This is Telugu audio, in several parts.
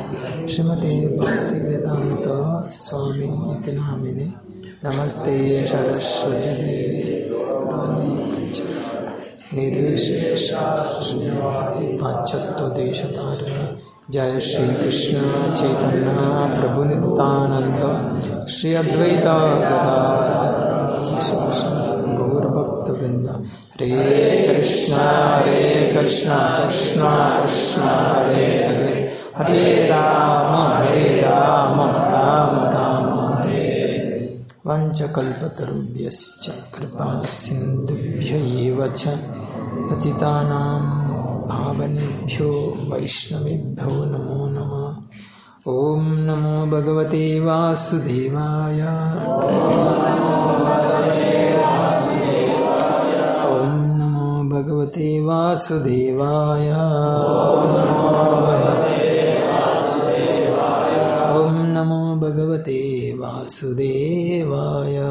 श्रीमते भक्तिवेदान्त स्वामिन् इति नामिने नमस्ते सरस्वती देवी गौरवाणी निर्विशेषाशून्यवादी पाश्चात्यदेशतार जय श्री कृष्ण चैतन्य प्रभु नित्यानंद श्री अद्वैत गौरभक्तवृंद हरे कृष्ण हरे कृष्ण कृष्ण कृष्ण हरे हरे हरे राम हरे राम राम राम हरे वञ्चकल्पतरुभ्यश्च कृपा सिन्धुभ्य एव च पतितानां भावनेभ्यो वैष्णवेभ्यो नमो नमः ॐ नमो भगवते वासुदेवाय ॐ नमो भगवते वासुदेवाय ॐ नमो भगवते वासुदेवाय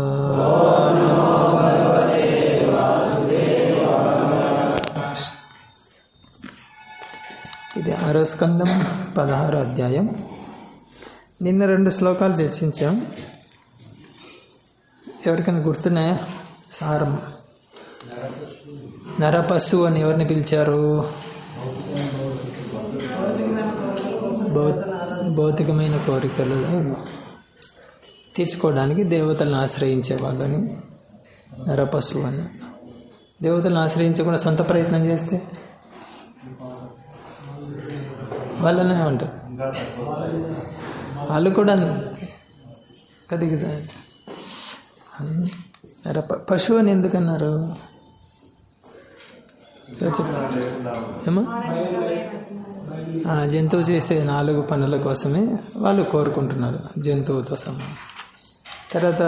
ఇది ఆరో స్కందం పదహారో అధ్యాయం నిన్న రెండు శ్లోకాలు చర్చించాం ఎవరికైనా గుర్తున్నాయా సారం నరపశు అని ఎవరిని పిలిచారు భౌ భౌతికమైన కోరికలు తీర్చుకోవడానికి దేవతలను ఆశ్రయించే వాళ్ళని నరపశు అని దేవతలను ఆశ్రయించకుండా సొంత ప్రయత్నం చేస్తే వాళ్ళనే ఉంటారు వాళ్ళు కూడా కదిగి నర పశువు అని ఎందుకన్నారు ఏమో ఆ జంతువు చేసే నాలుగు పనుల కోసమే వాళ్ళు కోరుకుంటున్నారు జంతువు కోసం తర్వాత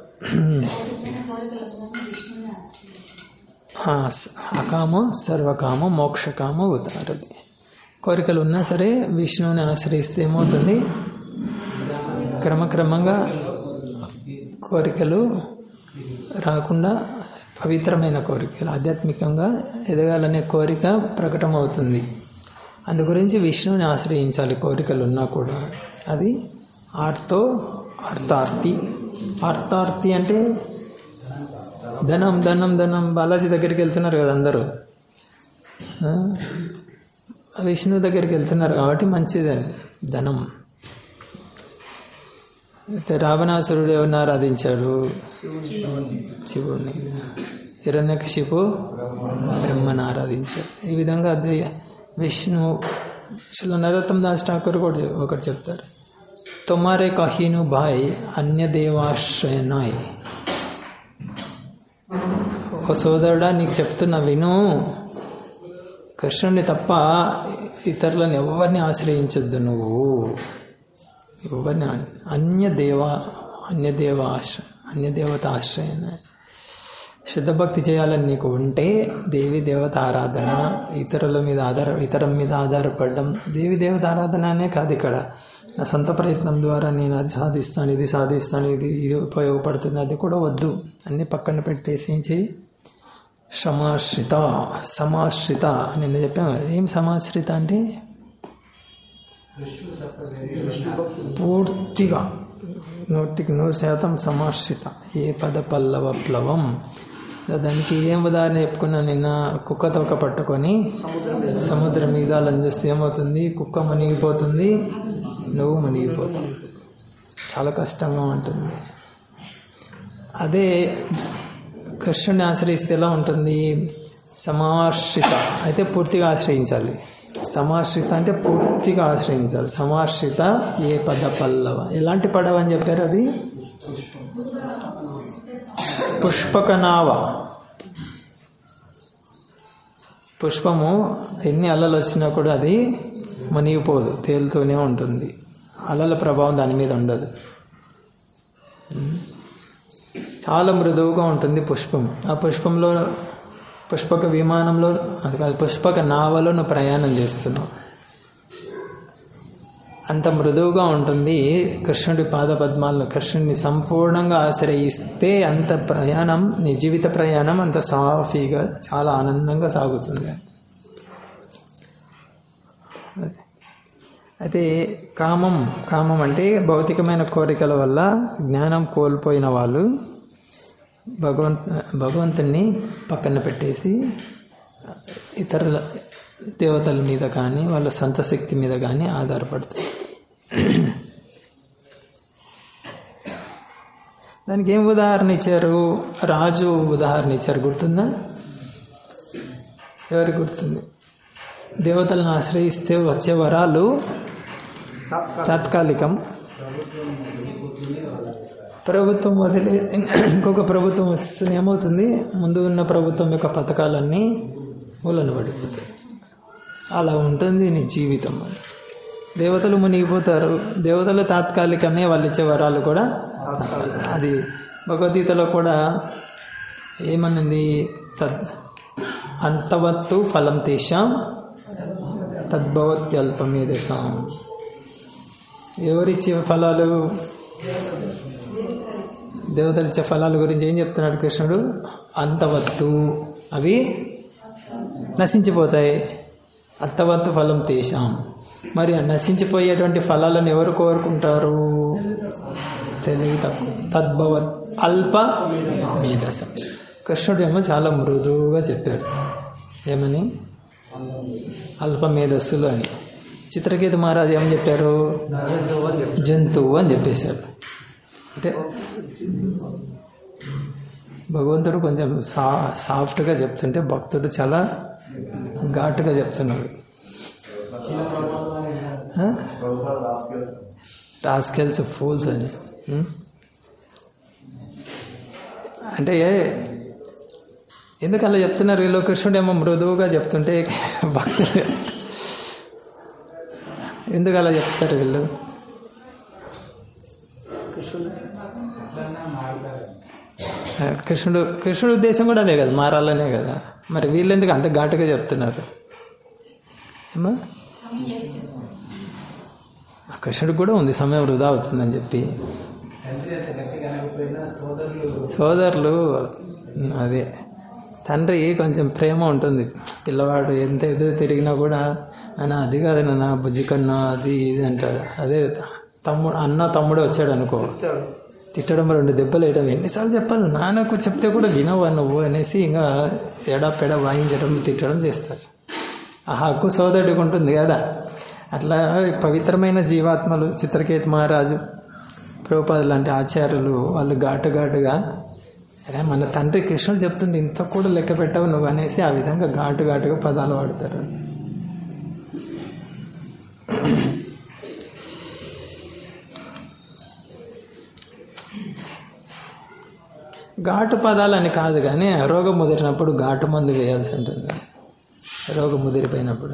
అకామ సర్వకామ మోక్షకామ ఉదారది కోరికలు ఉన్నా సరే విష్ణువుని ఆశ్రయిస్తే ఏమవుతుంది క్రమక్రమంగా కోరికలు రాకుండా పవిత్రమైన కోరికలు ఆధ్యాత్మికంగా ఎదగాలనే కోరిక ప్రకటమవుతుంది అందు గురించి విష్ణువుని ఆశ్రయించాలి కోరికలు ఉన్నా కూడా అది ఆర్తో అర్థార్థి అర్థార్థి అంటే ధనం ధనం ధనం బాలాజీ దగ్గరికి వెళ్తున్నారు కదా అందరూ విష్ణు దగ్గరికి వెళ్తున్నారు కాబట్టి మంచిది ధనం అయితే రావణాసురుడు ఎవరిని ఆరాధించాడు శివుడిని హిరణ్యకశిపు బ్రహ్మను ఆరాధించాడు ఈ విధంగా అది విష్ణు అసలు నరోత్తం దాస్ ఠాకూర్ కూడా ఒకటి చెప్తారు తొమారే కహీను భాయ్ అన్య దేవాశ్రయనాయ్ ఒక సోదరుడా నీకు చెప్తున్నా విను కృష్ణుని తప్ప ఇతరులను ఎవరిని ఆశ్రయించొద్దు నువ్వు ఎవరిని అన్యదేవ అన్యదేవ ఆశ్ర అన్యదేవత ఆశ్రయన శుద్ధభక్తి చేయాలని నీకు ఉంటే దేవి దేవత ఆరాధన ఇతరుల మీద ఆధార ఇతరం మీద ఆధారపడడం దేవి దేవత ఆరాధన అనే కాదు ఇక్కడ నా సొంత ప్రయత్నం ద్వారా నేను అది సాధిస్తాను ఇది సాధిస్తాను ఇది ఇది ఉపయోగపడుతుంది అది కూడా వద్దు అన్నీ పక్కన పెట్టేసి ఏం చేయి సమాశ్రిత సమాశ్రిత నిన్న చెప్పాను ఏం సమాశ్రిత అంటే పూర్తిగా నూటికి నూరు శాతం సమాశ్రిత ఏ పద పల్లవ ప్లవం దానికి ఏం ఉదాహరణ చెప్పుకున్నా నిన్న కుక్క తోక పట్టుకొని సముద్రం మీదాలని చూస్తే ఏమవుతుంది కుక్క మునిగిపోతుంది నువ్వు మునిగిపోతావు చాలా కష్టంగా ఉంటుంది అదే కృష్ణుని ఆశ్రయిస్తే ఎలా ఉంటుంది సమాశ్రిత అయితే పూర్తిగా ఆశ్రయించాలి సమాశ్రిత అంటే పూర్తిగా ఆశ్రయించాలి సమాశ్రిత ఏ పద పల్లవ ఎలాంటి పడవ అని చెప్పారు అది పుష్పక నావ పుష్పము ఎన్ని అలలు వచ్చినా కూడా అది మునిగిపోదు తేలుతూనే ఉంటుంది అలల ప్రభావం దాని మీద ఉండదు చాలా మృదువుగా ఉంటుంది పుష్పం ఆ పుష్పంలో పుష్పక విమానంలో అది కాదు పుష్పక నావలో నువ్వు ప్రయాణం చేస్తున్నావు అంత మృదువుగా ఉంటుంది కృష్ణుడి పాద పద్మాలను కృష్ణుడిని సంపూర్ణంగా ఆశ్రయిస్తే అంత ప్రయాణం నీ జీవిత ప్రయాణం అంత సాఫీగా చాలా ఆనందంగా సాగుతుంది అయితే కామం కామం అంటే భౌతికమైన కోరికల వల్ల జ్ఞానం కోల్పోయిన వాళ్ళు భగవంత్ భగవంతుని పక్కన పెట్టేసి ఇతరుల దేవతల మీద కానీ వాళ్ళ సొంత శక్తి మీద కానీ ఆధారపడతారు దానికి ఏం ఉదాహరణ ఇచ్చారు రాజు ఉదాహరణ ఇచ్చారు గుర్తుందా ఎవరికి గుర్తుంది దేవతలను ఆశ్రయిస్తే వచ్చే వరాలు తాత్కాలికం ప్రభుత్వం వదిలే ఇంకొక ప్రభుత్వం వస్తుంది ఏమవుతుంది ముందు ఉన్న ప్రభుత్వం యొక్క పథకాలన్నీ మూలన పడిపోతాయి అలా ఉంటుంది నీ జీవితం దేవతలు మునిగిపోతారు దేవతలు తాత్కాలికమే వాళ్ళు ఇచ్చే వరాలు కూడా అది భగవద్గీతలో కూడా ఏమన్నది తద్ అంతవత్తు ఫలం తేషాం తద్భవత్యల్పమేదశాం ఎవరిచ్చే ఫలాలు దేవతలు ఇచ్చే ఫలాల గురించి ఏం చెప్తున్నాడు కృష్ణుడు అంతవత్తు అవి నశించిపోతాయి అంతవత్తు ఫలం తేషాం మరి ఆ నశించిపోయేటువంటి ఫలాలను ఎవరు కోరుకుంటారు తెలివి తక్కువ తద్భవత్ అల్ప మేధసం కృష్ణుడు ఏమో చాలా మృదువుగా చెప్పాడు ఏమని అల్ప మేధస్సులు అని చిత్రకేతు మహారాజు ఏమని చెప్పారు జంతువు అని చెప్పేశారు అంటే భగవంతుడు కొంచెం సా సాఫ్ట్గా చెప్తుంటే భక్తుడు చాలా ఘాటుగా చెప్తున్నాడు రాస్కెల్స్ ఫూల్స్ అని ఉం? అంటే ఎందుకు అలా చెప్తున్నారు వీళ్ళు కృష్ణుడు ఏమో మృదువుగా చెప్తుంటే భక్తులు ఎందుకు అలా చెప్తారు వీళ్ళు ఆ, కృష్ణుడు కృష్ణుడు ఉద్దేశం కూడా అదే కదా మారాలనే కదా మరి వీళ్ళు ఎందుకు అంత ఘాటుగా చెప్తున్నారు ఏమా ఆ కృష్ణుడికి కూడా ఉంది సమయం వృధా అవుతుందని చెప్పి సోదరులు అదే తండ్రి కొంచెం ప్రేమ ఉంటుంది పిల్లవాడు ఎంత ఎదురు తిరిగినా కూడా నాన్న అది కాదు నాన్న బుజ్జి కన్నా అది ఇది అంటాడు అదే తమ్ముడు అన్న తమ్ముడే వచ్చాడు అనుకో తిట్టడం రెండు దెబ్బలు వేయడం ఎన్నిసార్లు చెప్పాలి నాన్నకు చెప్తే కూడా వినవా నువ్వు అనేసి ఇంకా ఎడా పెడ వాయించడం తిట్టడం చేస్తారు ఆ హక్కు సోదరుడికి ఉంటుంది కదా అట్లా పవిత్రమైన జీవాత్మలు చిత్రకేతు మహారాజు ప్రభుపాద లాంటి ఆచార్యులు వాళ్ళు ఘాటు ఘాటుగా అరే మన తండ్రి కృష్ణుడు చెప్తుండే ఇంత కూడా లెక్క పెట్టవు నువ్వు అనేసి ఆ విధంగా ఘాటు ఘాటుగా పదాలు వాడతారు ఘాటు పదాలని కాదు కానీ రోగం ముదిరినప్పుడు ఘాటు మందు వేయాల్సి ఉంటుంది రోగం ముదిరిపోయినప్పుడు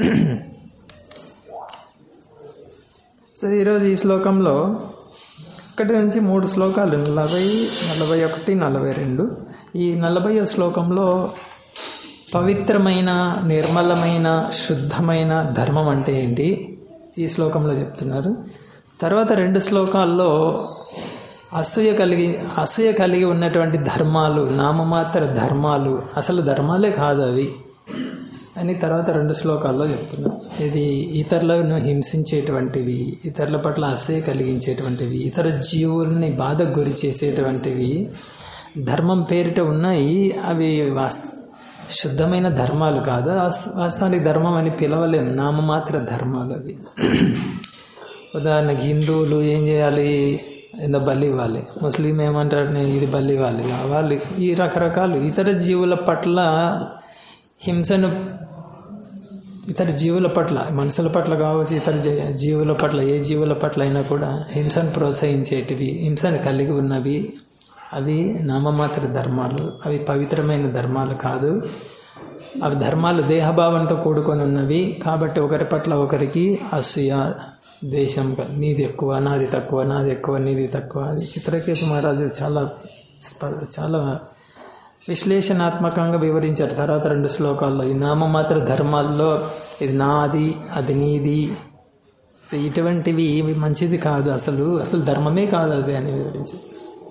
సో ఈరోజు ఈ శ్లోకంలో ఒకటి నుంచి మూడు శ్లోకాలు నలభై నలభై ఒకటి నలభై రెండు ఈ నలభై శ్లోకంలో పవిత్రమైన నిర్మలమైన శుద్ధమైన ధర్మం అంటే ఏంటి ఈ శ్లోకంలో చెప్తున్నారు తర్వాత రెండు శ్లోకాల్లో అసూయ కలిగి అసూయ కలిగి ఉన్నటువంటి ధర్మాలు నామమాత్ర ధర్మాలు అసలు ధర్మాలే కాదు అవి అని తర్వాత రెండు శ్లోకాల్లో చెప్తున్నాం ఇది ఇతరులను హింసించేటువంటివి ఇతరుల పట్ల అసూయ కలిగించేటువంటివి ఇతర జీవుల్ని బాధకు గురి చేసేటువంటివి ధర్మం పేరిట ఉన్నాయి అవి వాస్ శుద్ధమైన ధర్మాలు కాదు వాస్- వాస్తవానికి ధర్మం అని పిలవలేము నామమాత్ర ధర్మాలు అవి ఉదాహరణకి హిందువులు ఏం చేయాలి ఏదో బలి ఇవ్వాలి ముస్లిం ఏమంటారు నేను ఇది బలి ఇవ్వాలి వాళ్ళు ఈ రకరకాలు ఇతర జీవుల పట్ల హింసను ఇతర జీవుల పట్ల మనుషుల పట్ల కావచ్చు ఇతర జీ- జీవుల పట్ల ఏ జీవుల పట్ల అయినా కూడా హింసను ప్రోత్సహించేటివి హింసను కలిగి ఉన్నవి అవి నామమాత్ర ధర్మాలు అవి పవిత్రమైన ధర్మాలు కాదు అవి ధర్మాలు దేహభావంతో కూడుకొని ఉన్నవి కాబట్టి ఒకరి పట్ల ఒకరికి అసూయ ద్వేషం నీది ఎక్కువ నాది తక్కువ నాది ఎక్కువ నీది తక్కువ అది చిత్రకేతు మహారాజు చాలా స్ప- చాలా విశ్లేషణాత్మకంగా వివరించారు తర్వాత రెండు శ్లోకాల్లో ఈ నామమాత్ర ధర్మాల్లో ఇది నాది అది నీది ఇటువంటివి ఇవి మంచిది కాదు అసలు అసలు ధర్మమే కాదు అది అని వివరించారు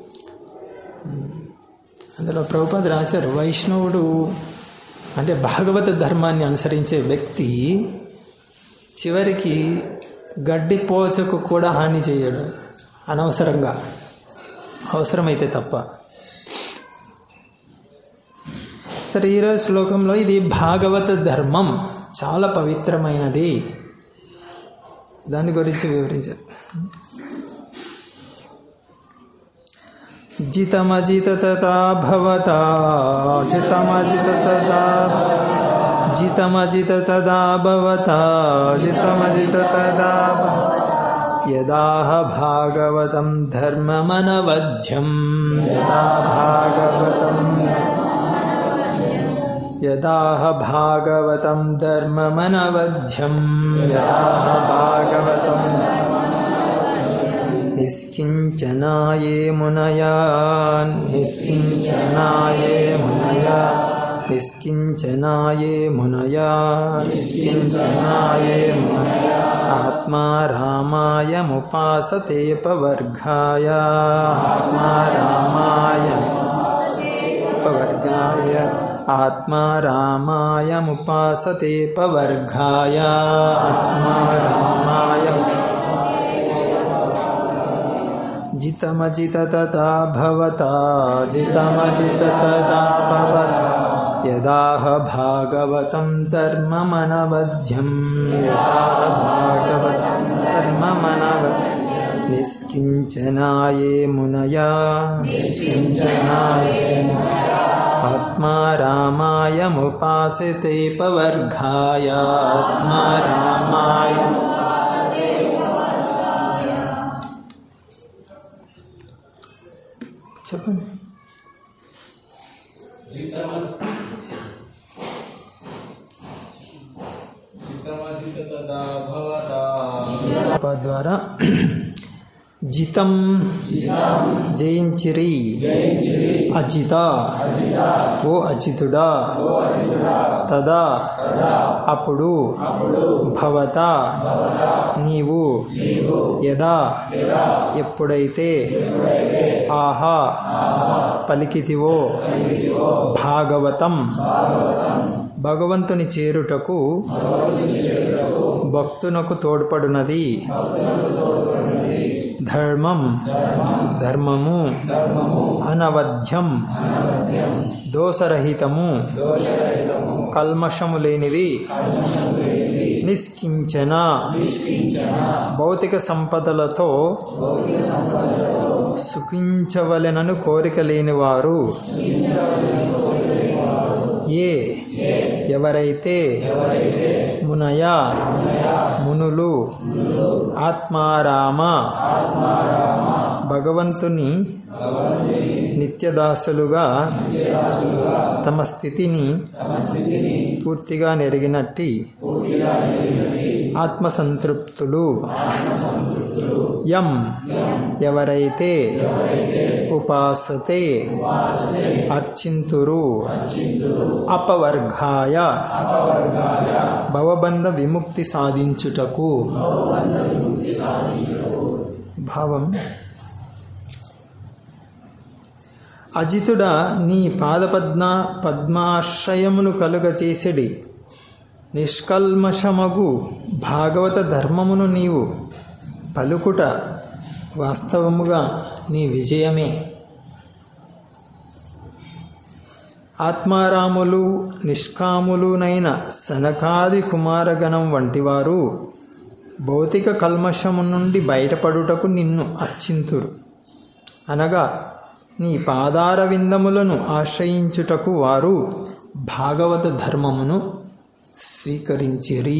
అందులో ప్రభుపాద రాశారు వైష్ణవుడు అంటే భాగవత ధర్మాన్ని అనుసరించే వ్యక్తి చివరికి గడ్డి పోచకు కూడా హాని చేయడు అనవసరంగా అవసరమైతే తప్ప సరే ఈరోజు శ్లోకంలో ఇది భాగవత ధర్మం చాలా పవిత్రమైనది దాని గురించి వివరించారు జితమజిత తథా భవతా జితమజిత తథా జితమజిత తదా భవతా జితమజిత తదా యదాహ భాగవతం ధర్మమనవధ్యం యదా భాగవతం యదాహ భాగవతం ధర్మమనవధ్యం యదాహ భాగవతం నిష్కించనాయే మునయా నిష్కించనాయే మునయా నిష్కించనాయే మునయా నిష్కించనాయే మునయా ఆత్మా రామాయముపాసతే పవర్గాయ ఆత్మా రామాయ పవర్గాయ ఆత్మా రామాయముపాసతే పవర్గాయ ఆత్మా రామాయ जितमजित तथा भवता जितमजित तथा भवता यदाह भागवतं धर्ममनवध्यं यदाह भागवतं धर्ममनवध्यं निष्किञ्चनाये मुनया निष्किञ्चनाये आत्मा रामायमुपासते पवर्गाय आत्मा रामाय చెప్పండి ద్వారా జితం జయించిరి అజిత ఓ అజితుడా తదా అప్పుడు భవత నీవు యదా ఎప్పుడైతే ఆహా పలికితివో భాగవతం భగవంతుని చేరుటకు భక్తునకు తోడ్పడునది ధర్మం ధర్మము అనవధ్యం దోషరహితము కల్మషము లేనిది నిష్కించన భౌతిక సంపదలతో సుఖించవలెనను కోరిక లేనివారు ఏ ఎవరైతే మునయ మునులు ఆత్మారామ భగవంతుని నిత్యదాసులుగా తమ స్థితిని పూర్తిగా నెరిగినట్టి ఆత్మసంతృప్తులు యం ఎవరైతే ఉపాసతే అర్చింతురు అపవర్గాయ భవబంధ విముక్తి సాధించుటకు భావం అజితుడ నీ పాదపద్మ పద్మాశ్రయమును కలుగచేసెడి నిష్కల్మషమగు భాగవత ధర్మమును నీవు పలుకుట వాస్తవముగా నీ విజయమే ఆత్మారాములు నిష్కాములునైన సనకాది కుమారగణం వంటివారు భౌతిక కల్మషము నుండి బయటపడుటకు నిన్ను అర్చింతురు అనగా నీ పాదార విందములను ఆశ్రయించుటకు వారు భాగవత ధర్మమును స్వీకరించిరి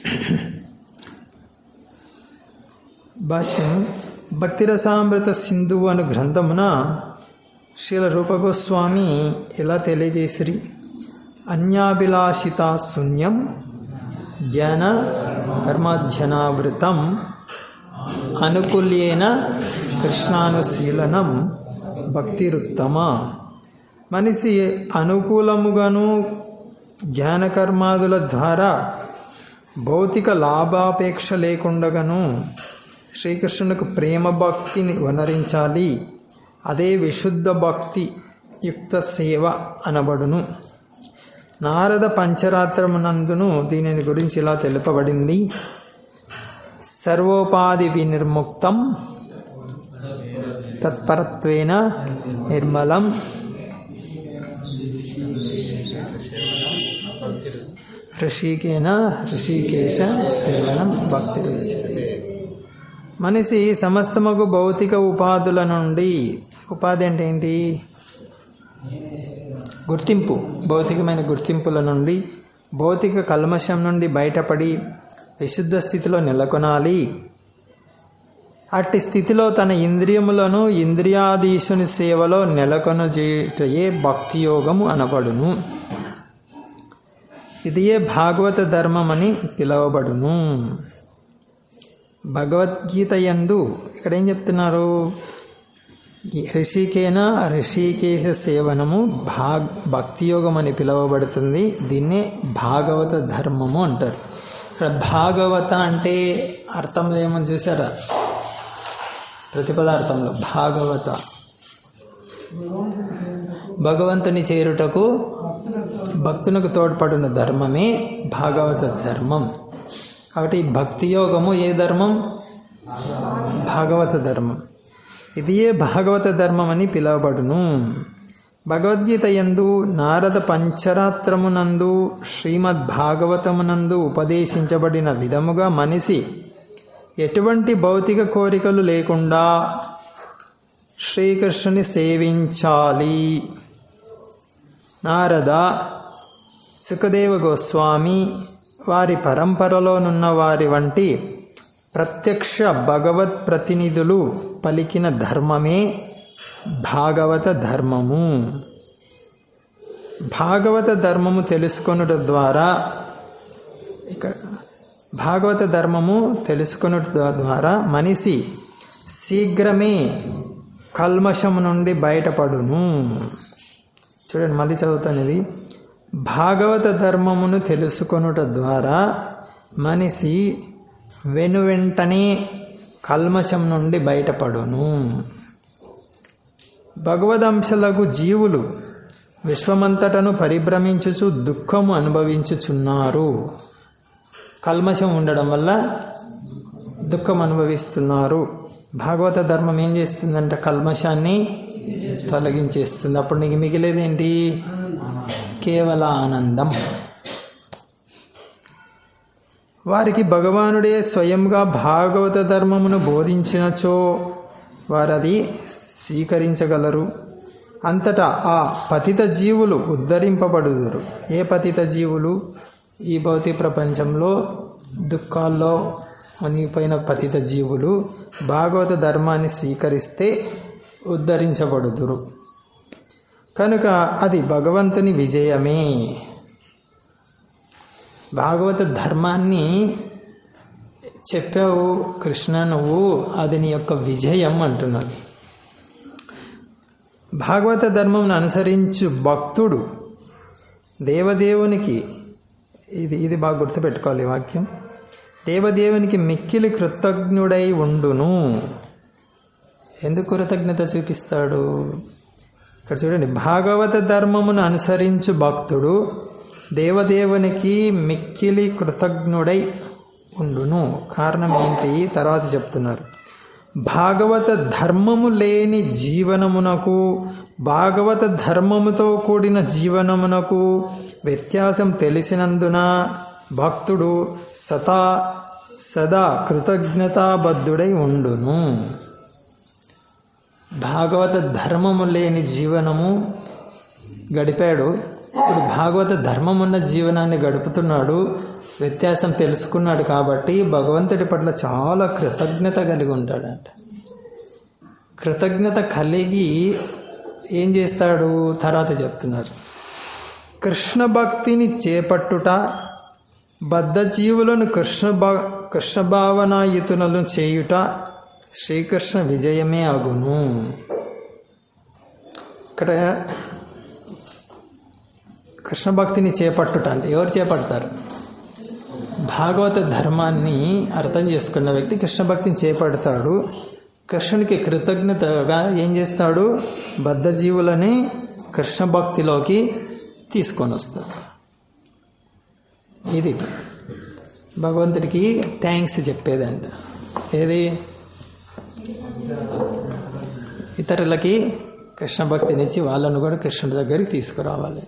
భాష్యం భక్తిరసామృత సింధువు అను గ్రంథమున శ్రీల రూపగోస్వామి ఎలా తెలియజేసిరి అన్యాభిలాషిత శూన్యం జ్ఞాన కర్మాధ్యనావృతం అనుకూల్యేన కృష్ణానుశీలనం భక్తిరుత్తమ మనిషి అనుకూలముగాను జ్ఞానకర్మాదుల ద్వారా భౌతిక లాభాపేక్ష లేకుండగాను శ్రీకృష్ణునికి ప్రేమ భక్తిని వనరించాలి అదే విశుద్ధ భక్తి యుక్త సేవ అనబడును నారద పంచరాత్రమునందును దీనిని గురించి ఇలా తెలుపబడింది సర్వోపాధి వినిర్ముక్తం తత్పరత్వేన నిర్మలం ఋషికేన ఋషికేశ సేవనం భక్తి మనిషి సమస్తమగు భౌతిక ఉపాధుల నుండి ఉపాధి అంటే ఏంటి గుర్తింపు భౌతికమైన గుర్తింపుల నుండి భౌతిక కల్మషం నుండి బయటపడి విశుద్ధ స్థితిలో నెలకొనాలి అట్టి స్థితిలో తన ఇంద్రియములను ఇంద్రియాధీశుని సేవలో నెలకొనజేయే భక్తి యోగము అనబడును ఇదియే భాగవత ధర్మం అని పిలువబడును భగవద్గీత యందు ఇక్కడ ఏం చెప్తున్నారు ఋషికేన ఋషికేశ సేవనము భాగ్ భక్తి యోగం అని పిలువబడుతుంది దీన్నే భాగవత ధర్మము అంటారు ఇక్కడ భాగవత అంటే అర్థంలో ఏమని చూసారా ప్రతిపదార్థంలో భాగవత భగవంతుని చేరుటకు భక్తునకు తోడ్పడిన ధర్మమే భాగవత ధర్మం కాబట్టి భక్తి యోగము ఏ ధర్మం భాగవత ధర్మం ఇది ఏ భాగవత ధర్మం అని పిలువబడును భగవద్గీత యందు నారద పంచరాత్రమునందు శ్రీమద్ భాగవతమునందు ఉపదేశించబడిన విధముగా మనిషి ఎటువంటి భౌతిక కోరికలు లేకుండా శ్రీకృష్ణుని సేవించాలి నారద సుఖదేవ గోస్వామి వారి పరంపరలోనున్న వారి వంటి ప్రత్యక్ష భగవత్ ప్రతినిధులు పలికిన ధర్మమే భాగవత ధర్మము భాగవత ధర్మము తెలుసుకొనుట ద్వారా ఇక్కడ భాగవత ధర్మము తెలుసుకొనుట ద్వారా మనిషి శీఘ్రమే కల్మషము నుండి బయటపడును చూడండి మళ్ళీ చదువుతాను ఇది భాగవత ధర్మమును తెలుసుకొనుట ద్వారా మనిషి వెను వెంటనే కల్మషం నుండి బయటపడును భగవదంశలకు జీవులు విశ్వమంతటను పరిభ్రమించుచు దుఃఖము అనుభవించుచున్నారు కల్మషం ఉండడం వల్ల దుఃఖం అనుభవిస్తున్నారు భాగవత ధర్మం ఏం చేస్తుందంటే కల్మషాన్ని తొలగించేస్తుంది అప్పుడు నీకు మిగిలేది ఏంటి కేవల ఆనందం వారికి భగవానుడే స్వయంగా భాగవత ధర్మమును బోధించినచో వారది స్వీకరించగలరు అంతటా ఆ పతిత జీవులు ఉద్ధరింపబడుదురు ఏ పతిత జీవులు ఈ భౌతిక ప్రపంచంలో దుఃఖాల్లో మునిగిపోయిన పతిత జీవులు భాగవత ధర్మాన్ని స్వీకరిస్తే ఉద్ధరించబడుదురు కనుక అది భగవంతుని విజయమే భాగవత ధర్మాన్ని చెప్పావు కృష్ణ నువ్వు అది నీ యొక్క విజయం అంటున్నాడు భాగవత ధర్మంను అనుసరించు భక్తుడు దేవదేవునికి ఇది ఇది బాగా గుర్తుపెట్టుకోవాలి ఈ వాక్యం దేవదేవునికి మిక్కిలి కృతజ్ఞుడై ఉండును ఎందుకు కృతజ్ఞత చూపిస్తాడు ఇక్కడ చూడండి భాగవత ధర్మమును అనుసరించు భక్తుడు దేవదేవునికి మిక్కిలి కృతజ్ఞుడై ఉండును కారణం ఏంటి తర్వాత చెప్తున్నారు భాగవత ధర్మము లేని జీవనమునకు భాగవత ధర్మముతో కూడిన జీవనమునకు వ్యత్యాసం తెలిసినందున భక్తుడు సతా సదా కృతజ్ఞతాబద్ధుడై ఉండును భాగవత ధర్మము లేని జీవనము గడిపాడు ఇప్పుడు భాగవత ధర్మం ఉన్న జీవనాన్ని గడుపుతున్నాడు వ్యత్యాసం తెలుసుకున్నాడు కాబట్టి భగవంతుడి పట్ల చాలా కృతజ్ఞత కలిగి ఉంటాడంట కృతజ్ఞత కలిగి ఏం చేస్తాడు తర్వాత చెప్తున్నారు కృష్ణ భక్తిని చేపట్టుట బద్ధ జీవులను కృష్ణ భా కృష్ణ భావనాయుతులను చేయుట శ్రీకృష్ణ విజయమే అగును ఇక్కడ కృష్ణ భక్తిని చేపట్టుట అంటే ఎవరు చేపడతారు భాగవత ధర్మాన్ని అర్థం చేసుకున్న వ్యక్తి కృష్ణ భక్తిని చేపడతాడు కృష్ణునికి కృతజ్ఞతగా ఏం చేస్తాడు బద్ధజీవులని కృష్ణ భక్తిలోకి తీసుకొని వస్తాడు ఇది భగవంతుడికి థ్యాంక్స్ చెప్పేదంట ఏది ఇతరులకి కృష్ణ భక్తినిచ్చి వాళ్ళను కూడా కృష్ణుడి దగ్గరికి తీసుకురావాలి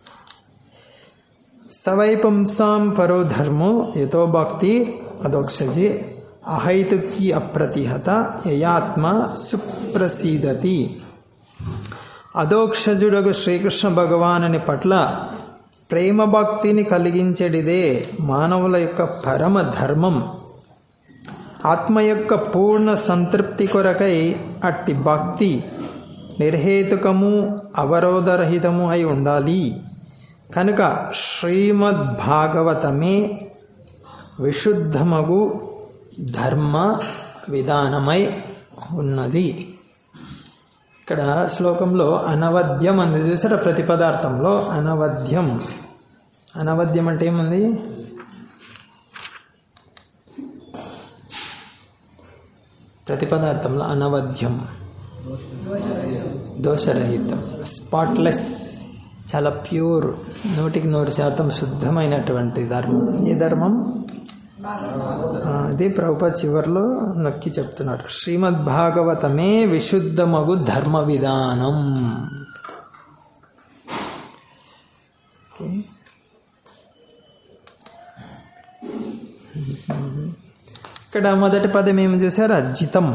సవైపుంసాం పరో ధర్మో యతో భక్తి అదోక్షజి అహైతుకి అప్రతిహత యయాత్మ సుప్రసీదతి అదోక్షజుడగు శ్రీకృష్ణ భగవానుని పట్ల ప్రేమ భక్తిని కలిగించడిదే మానవుల యొక్క పరమ ధర్మం ఆత్మ యొక్క పూర్ణ సంతృప్తి కొరకై అట్టి భక్తి నిర్హేతుకము అవరోధరహితము అయి ఉండాలి కనుక శ్రీమద్ భాగవతమే విశుద్ధమగు ధర్మ విధానమై ఉన్నది ఇక్కడ శ్లోకంలో అనవద్యం అంది చూసారా ప్రతి పదార్థంలో అనవద్యం అనవద్యం అంటే ఏముంది ప్రతి పదార్థంలో అనవద్యం దోషరహితం స్పాట్లెస్ చాలా ప్యూర్ నూటికి నూరు శాతం శుద్ధమైనటువంటి ధర్మం ఈ ధర్మం ఆ, ఇది ప్రభుపద చివరిలో నొక్కి చెప్తున్నారు శ్రీమద్ భాగవతమే విశుద్ధమగు ధర్మ విధానం ఓకే. ఇక్కడ మొదటి పదం ఏమి చూసారు అజితం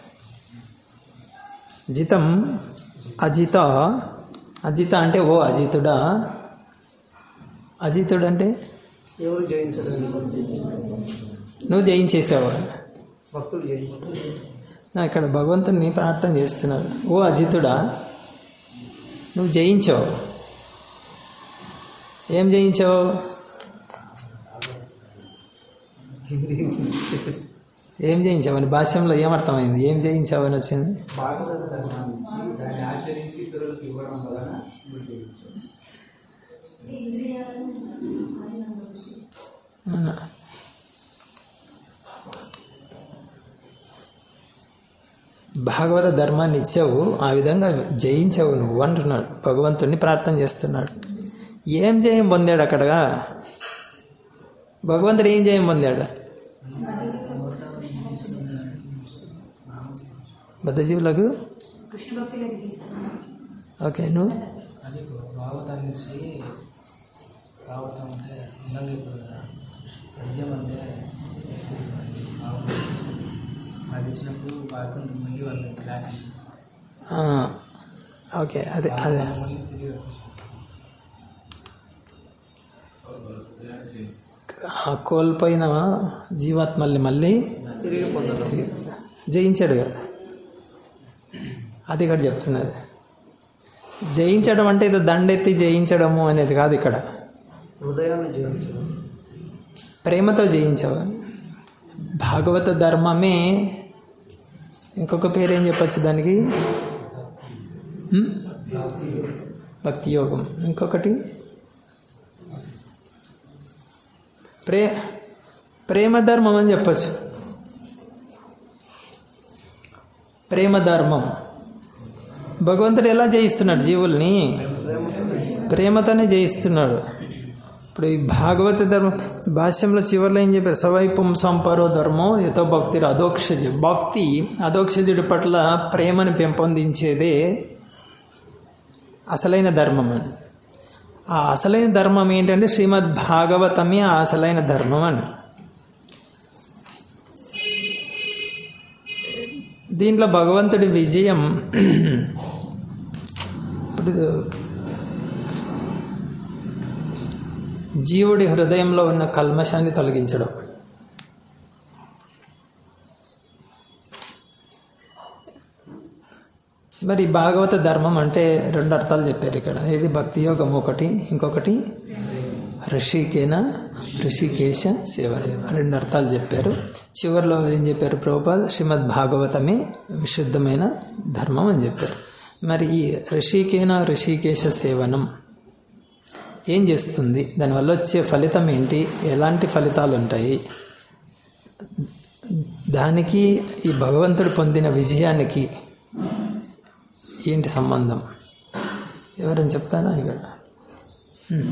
జితం అజిత అజిత అంటే ఓ అజితుడా అజితుడు అంటే ఎవరు జయించలేదు నువ్వు జయించేసావు భక్తులు జయించారు నా ఇక్కడ భగవంతుని ప్రార్థన చేస్తున్నాడు ఓ అజితుడా నువ్వు జయించావు ఏం జయించావు ఏం జయించావు అని భాష్యంలో ఏమర్థమైంది ఏం జయించావు అని వచ్చింది భాగవత ధర్మాన్ని దాన్ని ఆచరించి ఇతరులకు ఇవ్వడం వలన అవునా? భాగవత ధర్మాన్ని ఇచ్చావు ఆ విధంగా జయించావు నువ్వు అంటున్నాడు భగవంతుణ్ణి ప్రార్థన చేస్తున్నాడు ఏం జయం పొందాడు అక్కడగా భగవంతుడు ఏం జయం పొందాడు బద్ధజీవులకు ఓకే నువ్వు అది భాగవతాన్ని ఇచ్చి భాగవతం అంటే అందంగా ఇప్పుడు కదా పద్యం అంటే భాగవతం అది ఇచ్చినప్పుడు భాగవతం మళ్ళీ వాళ్ళు దాన్ని ఆ, ఓకే అదే అదే మళ్ళీ తిరిగి వచ్చేసి ఆ కోల్పోయిన జీవాత్మల్ని మళ్ళీ తిరిగి పొందడం జయించాడు కదా అది ఇక్కడ చెప్తున్నది జయించడం అంటే ఏదో దండెత్తి జయించడము అనేది కాదు ఇక్కడ హృదయాన్ని జయించడం ప్రేమతో జయించావు భాగవత ధర్మమే ఇంకొక పేరు ఏం చెప్పచ్చు దానికి హ్మ్? భక్తి యోగం ఇంకొకటి ప్రే ప్రేమ ధర్మం అని చెప్పచ్చు ప్రేమ ధర్మం భగవంతుడు ఎలా జయిస్తున్నాడు జీవుల్ని ప్రేమతోనే జయిస్తున్నాడు ఇప్పుడు ఈ భాగవత ధర్మం భాష్యంలో చివరిలో ఏం చెప్పారు సవైపం సంపరో ధర్మం యథో భక్తి అధోక్షజ భక్తి అధోక్షజుడి పట్ల ప్రేమను పెంపొందించేదే అసలైన ధర్మం అని ఆ అసలైన ధర్మం ఏంటంటే శ్రీమద్ భాగవతమే ఆ అసలైన ధర్మం అని దీంట్లో భగవంతుడి విజయం ఇప్పుడు జీవుడి హృదయంలో ఉన్న కల్మషాన్ని తొలగించడం మరి భాగవత ధర్మం అంటే రెండు అర్థాలు చెప్పారు ఇక్కడ ఇది భక్తి యోగం ఒకటి ఇంకొకటి ఋషికేన ఋషికేశ సేవనం రెండు అర్థాలు చెప్పారు చివరిలో ఏం చెప్పారు ప్రభుపాద్ శ్రీమద్ భాగవతమే విశుద్ధమైన ధర్మం అని చెప్పారు మరి ఈ ఋషికేన ఋషికేశ సేవనం ఏం చేస్తుంది దానివల్ల వచ్చే ఫలితం ఏంటి ఎలాంటి ఫలితాలు ఉంటాయి దానికి ఈ భగవంతుడు పొందిన విజయానికి ఏంటి సంబంధం ఎవరైనా చెప్తారా ఇక్కడ హ్మ్.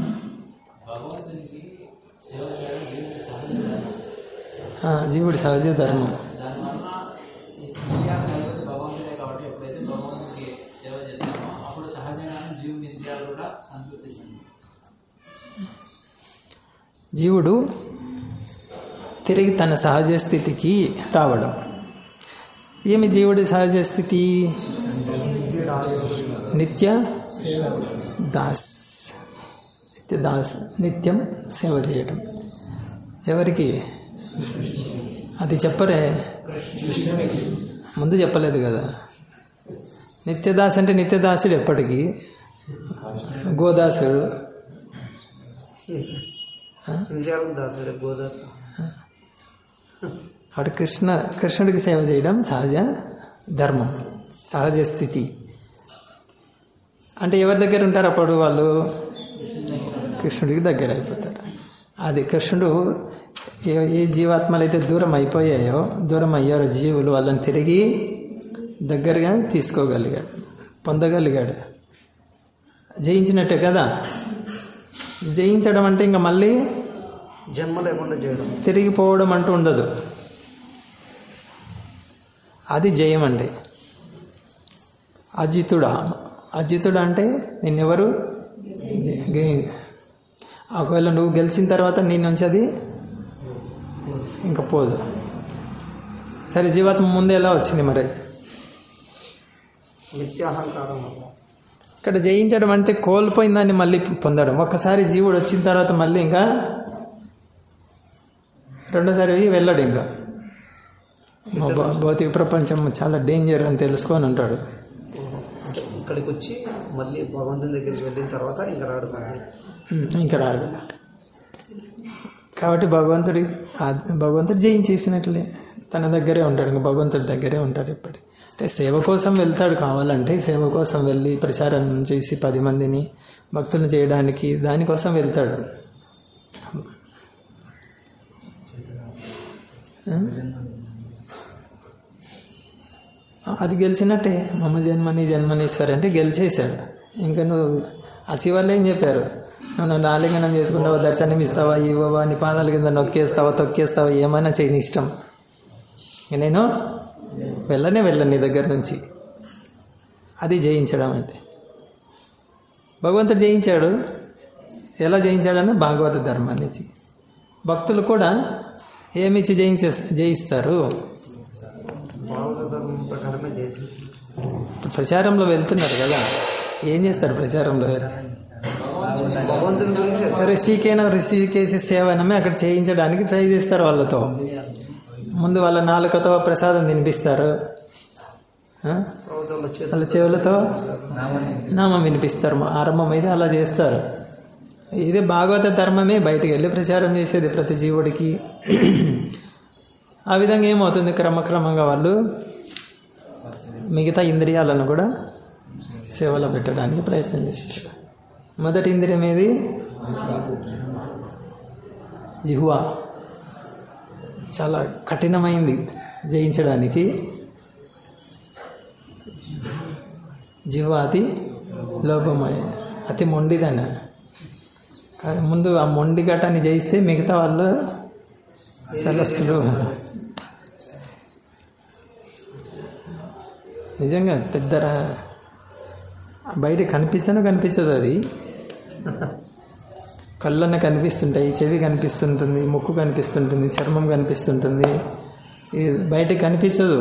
ఆ, జీవుడి సహజ ధర్మం జీవుడు తిరిగి తన సహజ స్థితికి రావడం ఏమి జీవుడి సహజ స్థితి నిత్య దాస్ నిత్య దాస్ నిత్యం సేవ చేయటం ఎవరికి అది చెప్పరే ముందు చెప్పలేదు కదా నిత్యదాస్ అంటే నిత్యదాసుడు ఎప్పటికీ గోదాసుడు ఇండియాకు దాసుడే గోదాసు అటు కృష్ణ కృష్ణుడికి సేవ చేయడం సహజ ధర్మం సహజ స్థితి అంటే ఎవరి దగ్గర ఉంటారు అప్పుడు వాళ్ళు కృష్ణుడికి దగ్గర అయిపోతారు అది కృష్ణుడు ఏ ఏ జీవాత్మలు అయితే దూరం అయిపోయాయో దూరం అయ్యారో జీవులు వాళ్ళని తిరిగి దగ్గరగా తీసుకోగలిగాడు పొందగలిగాడు జయించినట్టే కదా జయించడం అంటే ఇంకా మళ్ళీ జన్మ లేకుండా చేయడం తిరిగిపోవడం అంటూ ఉండదు అది జయం అంటే అజితుడా అజితుడా అంటే నిన్నెవరు జ- గె- ఒకవేళ నువ్వు గెలిచిన తర్వాత నీ నుంచి అది ఇంకా పోదు సరే జీవాత్మ ముందే ఎలా వచ్చింది మరి నిత్యాహంకారం వల్ల ఇక్కడ జయించడం అంటే కోల్పోయిన దాన్ని మళ్ళీ పొందడం ఒక్కసారి జీవుడు వచ్చిన తర్వాత మళ్ళీ ఇంకా రెండోసారి వెళ్ళడు ఇంకా మా భౌ- భౌతిక ప్రపంచం చాలా డేంజర్ అని తెలుసుకొని ఉంటాడు అంటే ఇక్కడికి వచ్చి మళ్ళీ భగవంతుని దగ్గరికి వెళ్ళిన తర్వాత ఇంకా రాడు మళ్ళీ. ఉమ్, ఇంకా రాడు కాబట్టి భగవంతుడి ఆ- భగవంతుడు జయించేసినట్లే తన దగ్గరే ఉంటాడు ఇంకా భగవంతుడి దగ్గరే ఉంటాడు ఎప్పటి అంటే సేవ కోసం వెళ్తాడు కావాలంటే సేవ కోసం వెళ్ళి ప్రచారం చేసి పది మందిని భక్తులను చేయడానికి దానికోసం వెళ్తాడు ఆ? అది గెలిచినట్టే మమ్మ జన్మని జన్మనీశ్వరి అంటే గెలిచేశాడు ఇంకా నువ్వు ఆ చివర్లో ఏం చెప్పారు నువ్వు నన్ను ఆలింగనం చేసుకుంటావా దర్శనం ఇస్తావా ఇవ్వవా నీ పాదాల కింద నొక్కేస్తావా తొక్కేస్తావా ఏమైనా చేయని ఇష్టం ఇక నేను వెళ్ళనే వెళ్ళను నీ దగ్గర నుంచి అది జయించడం అంటే భగవంతుడు జయించాడు ఎలా జయించాడని భాగవత ధర్మాన్ని ఇచ్చి భక్తులు కూడా ఏమిచ్చి జయించే జయిస్తారు భాగవత ధర్మం ప్రకారమే చేసి ప్రచారంలో వెళ్తున్నారు కదా ఏం చేస్తారు ప్రచారంలో భగవంతుని గురించి ఋషికైనా ఋషికేసి సేవనమే అక్కడ చేయించడానికి ట్రై చేస్తారు వాళ్ళతో ముందు వాళ్ళ నాలుకతో ప్రసాదం తినిపిస్తారు ఆ? ప్రభుత్వంలో చేత వాళ్ళ చెవులతో నామం వినిపిస్తారు ఆరంభం అయితే అలా చేస్తారు ఇది భాగవత ధర్మమే బయటికి వెళ్ళి ప్రచారం చేసేది ప్రతి జీవుడికి ఆ విధంగా ఏమవుతుంది క్రమక్రమంగా వాళ్ళు మిగతా ఇంద్రియాలను కూడా సేవలో పెట్టడానికి ప్రయత్నం చేస్తారు మొదటి ఇంద్రియం ఏది జిహ్వా చాలా కఠినమైంది జయించడానికి జిహ్వ అతి లోపమయ అతి మొండిదన కానీ ముందు ఆ మొండి ఘటాన్ని జయిస్తే మిగతా వాళ్ళు చాలా సులువు నిజంగా పెద్ద రా- బయట కనిపించను కనిపించదు అది కళ్ళన్న కనిపిస్తుంటాయి చెవి కనిపిస్తుంటుంది ముక్కు కనిపిస్తుంటుంది చర్మం కనిపిస్తుంటుంది ఇది బయటకు కనిపించదు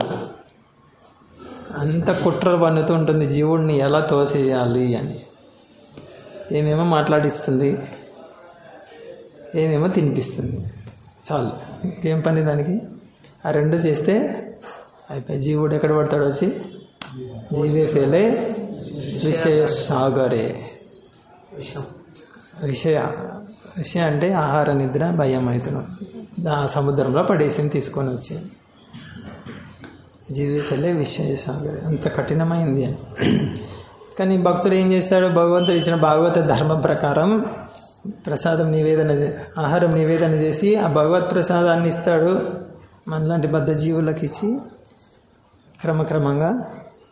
అంత కుట్ర పన్నుతూ ఉంటుంది జీవుడిని ఎలా తోసేయాలి అని ఏమేమో మాట్లాడిస్తుంది ఏమేమో తినిపిస్తుంది చాలు ఇంకేం పని దానికి ఆ రెండు చేస్తే అయిపోయి జీవుడు ఎక్కడ పడతాడు వచ్చి జీవే ఫేలే విషయ సాగరే విషయం విషయ విషయ అంటే ఆహార నిద్ర భయం అవుతున్నాం ఆ సముద్రంలో పడేసింది తీసుకొని వచ్చి జీవితలే విషయ సాగర్ అంత కఠినమైంది అని కానీ భక్తుడు ఏం చేస్తాడు భగవంతుడు ఇచ్చిన భాగవత ధర్మం ప్రకారం ప్రసాదం నివేదన చే- ఆహారం నివేదన చేసి ఆ భగవత్ ప్రసాదాన్ని ఇస్తాడు మనలాంటి బద్ధ జీవులకు ఇచ్చి క్రమక్రమంగా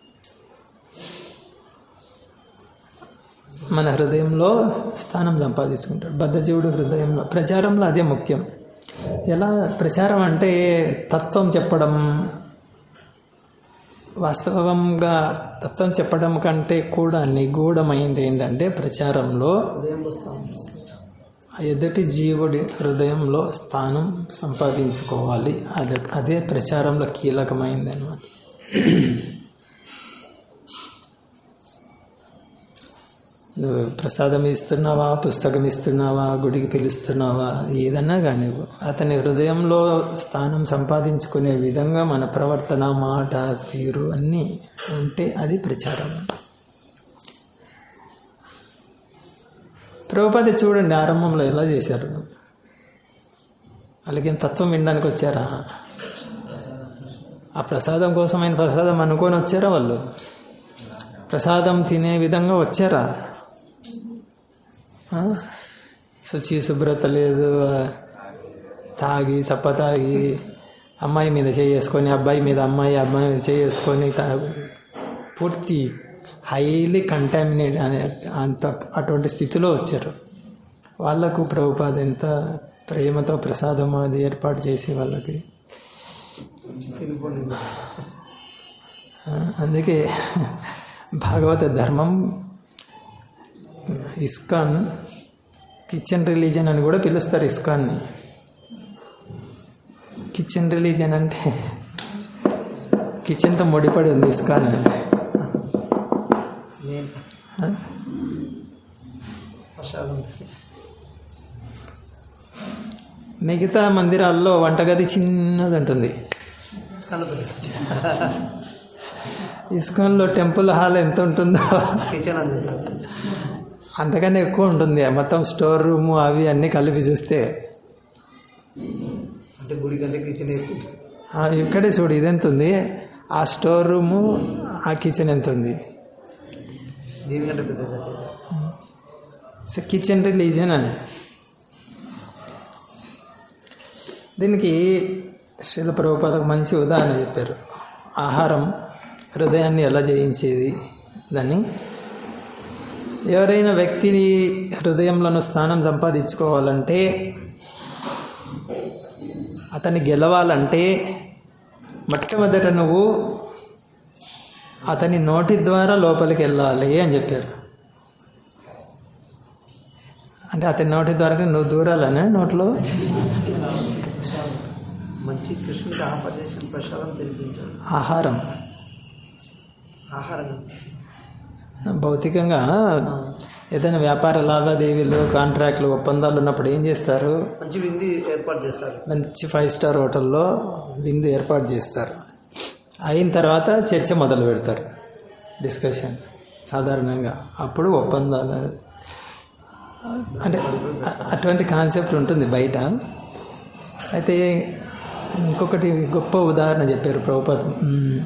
మన హృదయంలో స్థానం సంపాదించుకుంటాడు బద్ధజీవుడు హృదయంలో ప్రచారంలో అదే ముఖ్యం ఎలా ప్రచారం అంటే తత్వం చెప్పడం వాస్తవంగా తత్వం చెప్పడం కంటే కూడా నిగూఢమైంది ఏంటంటే ప్రచారంలో ఉదయం వస్తాం ఎదుటి జీవుడి హృదయంలో స్థానం సంపాదించుకోవాలి అదే అదే ప్రచారంలో కీలకమైంది అనమాట నువ్వు ప్రసాదం ఇస్తున్నావా పుస్తకం ఇస్తున్నావా గుడికి పిలుస్తున్నావా ఏదన్నా కానీ అతని హృదయంలో స్థానం సంపాదించుకునే విధంగా మన ప్రవర్తన మాట తీరు అన్నీ ఉంటే అది ప్రచారం ప్రభుపది చూడండి ఆరంభంలో ఎలా చేశారు వాళ్ళకి తత్వం వినడానికి వచ్చారా ఆ ప్రసాదం కోసం ఆయన ప్రసాదం అనుకొని వచ్చారా వాళ్ళు ప్రసాదం తినే విధంగా వచ్చారా ఆ? శుచి శుభ్రత లేదు తాగి తప్ప తాగి అమ్మాయి మీద చేసుకొని అబ్బాయి మీద అమ్మాయి అబ్బాయి మీద చేసుకొని పూర్తి హైలీ కంటామినేట్ అంత అటువంటి స్థితిలో వచ్చారు వాళ్ళకు ప్రభుపాద ఎంత ప్రేమతో ప్రసాదం అది ఏర్పాటు చేసి వాళ్ళకి తినుకోండి ఆ, అందుకే భాగవత ధర్మం ఇస్కాన్ కిచెన్ రిలీజన్ అని కూడా పిలుస్తారు ఇస్కాన్ని కిచెన్ రిలీజన్ అంటే కిచెన్తో ముడిపడి ఉంది ఇస్కాన్ నేను ఆ? ప్రసాదం మిగతా మందిరాల్లో వంటగది చిన్నది ఉంటుంది కనపడి ఇస్కాన్లో టెంపుల్ హాల్ ఎంత ఉంటుందో కిచెన్ అంది అంతకన్నా ఎక్కువ ఉంటుంది మొత్తం స్టోర్ రూము అవి అన్నీ కలిపి చూస్తే అంటే గుడి కంటే కిచెన్ ఎక్కువ ఆ, ఇక్కడే చూడు ఇది ఎంత ఉంది ఆ స్టోర్ రూము ఆ కిచెన్ ఎంత ఉంది దీనికంటే పెద్దది సో కిచెన్ రిలీజన్ అని దీనికి శిల ప్రభుపాదకు మంచి ఉదాహరణ చెప్పారు ఆహారం హృదయాన్ని ఎలా జయించేది దాన్ని ఎవరైనా వ్యక్తిని హృదయంలోనూ స్థానం సంపాదించుకోవాలంటే అతన్ని గెలవాలంటే మొట్టమొదట నువ్వు అతని నోటి ద్వారా లోపలికి వెళ్ళాలి అని చెప్పారు అంటే అతని నోటి ద్వారా నువ్వు దూరాలనే నోట్లో మంచి కృష్ణుడికి ఆఫర్ చేసిన ప్రసాదం తినిపించాడు ఆహారం ఆహారం భౌతికంగా ఏదైనా వ్యాపార లావాదేవీలు కాంట్రాక్ట్లు ఒప్పందాలు ఉన్నప్పుడు ఏం చేస్తారు మంచి వింది ఏర్పాటు చేస్తారు మంచి ఫైవ్ స్టార్ హోటల్లో విందు ఏర్పాటు చేస్తారు అయిన తర్వాత చర్చ మొదలు పెడతారు డిస్కషన్ సాధారణంగా అప్పుడు ఒప్పందాలు అంటే అ- అటువంటి కాన్సెప్ట్ ఉంటుంది బయట అయితే ఇంకొకటి గొప్ప ఉదాహరణ చెప్పారు ప్రభుపద్ మ్,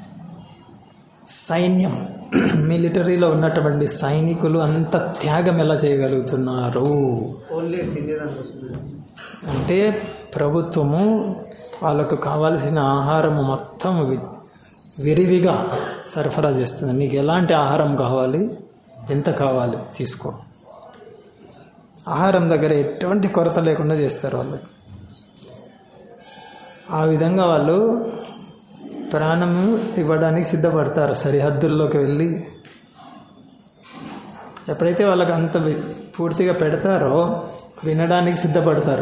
సైన్యం మిలిటరీలో ఉన్నటువంటి సైనికులు అంత త్యాగం ఎలా చేయగలుగుతున్నారు ఓన్లీ తినేదానికి వస్తుంది అంటే ప్రభుత్వము వాళ్ళకు కావాల్సిన ఆహారము మొత్తం వి- విరివిగా సరఫరా చేస్తుంది నీకు ఎలాంటి ఆహారం కావాలి ఎంత కావాలి తీసుకో ఆహారం దగ్గర ఎటువంటి కొరత లేకుండా చేస్తారు వాళ్ళు ఆ విధంగా వాళ్ళు ప్రాణము ఇవ్వడానికి సిద్ధపడతారు సరిహద్దుల్లోకి వెళ్ళి ఎప్పుడైతే వాళ్ళకి అంత వి- పూర్తిగా పెడతారో వినడానికి సిద్ధపడతారు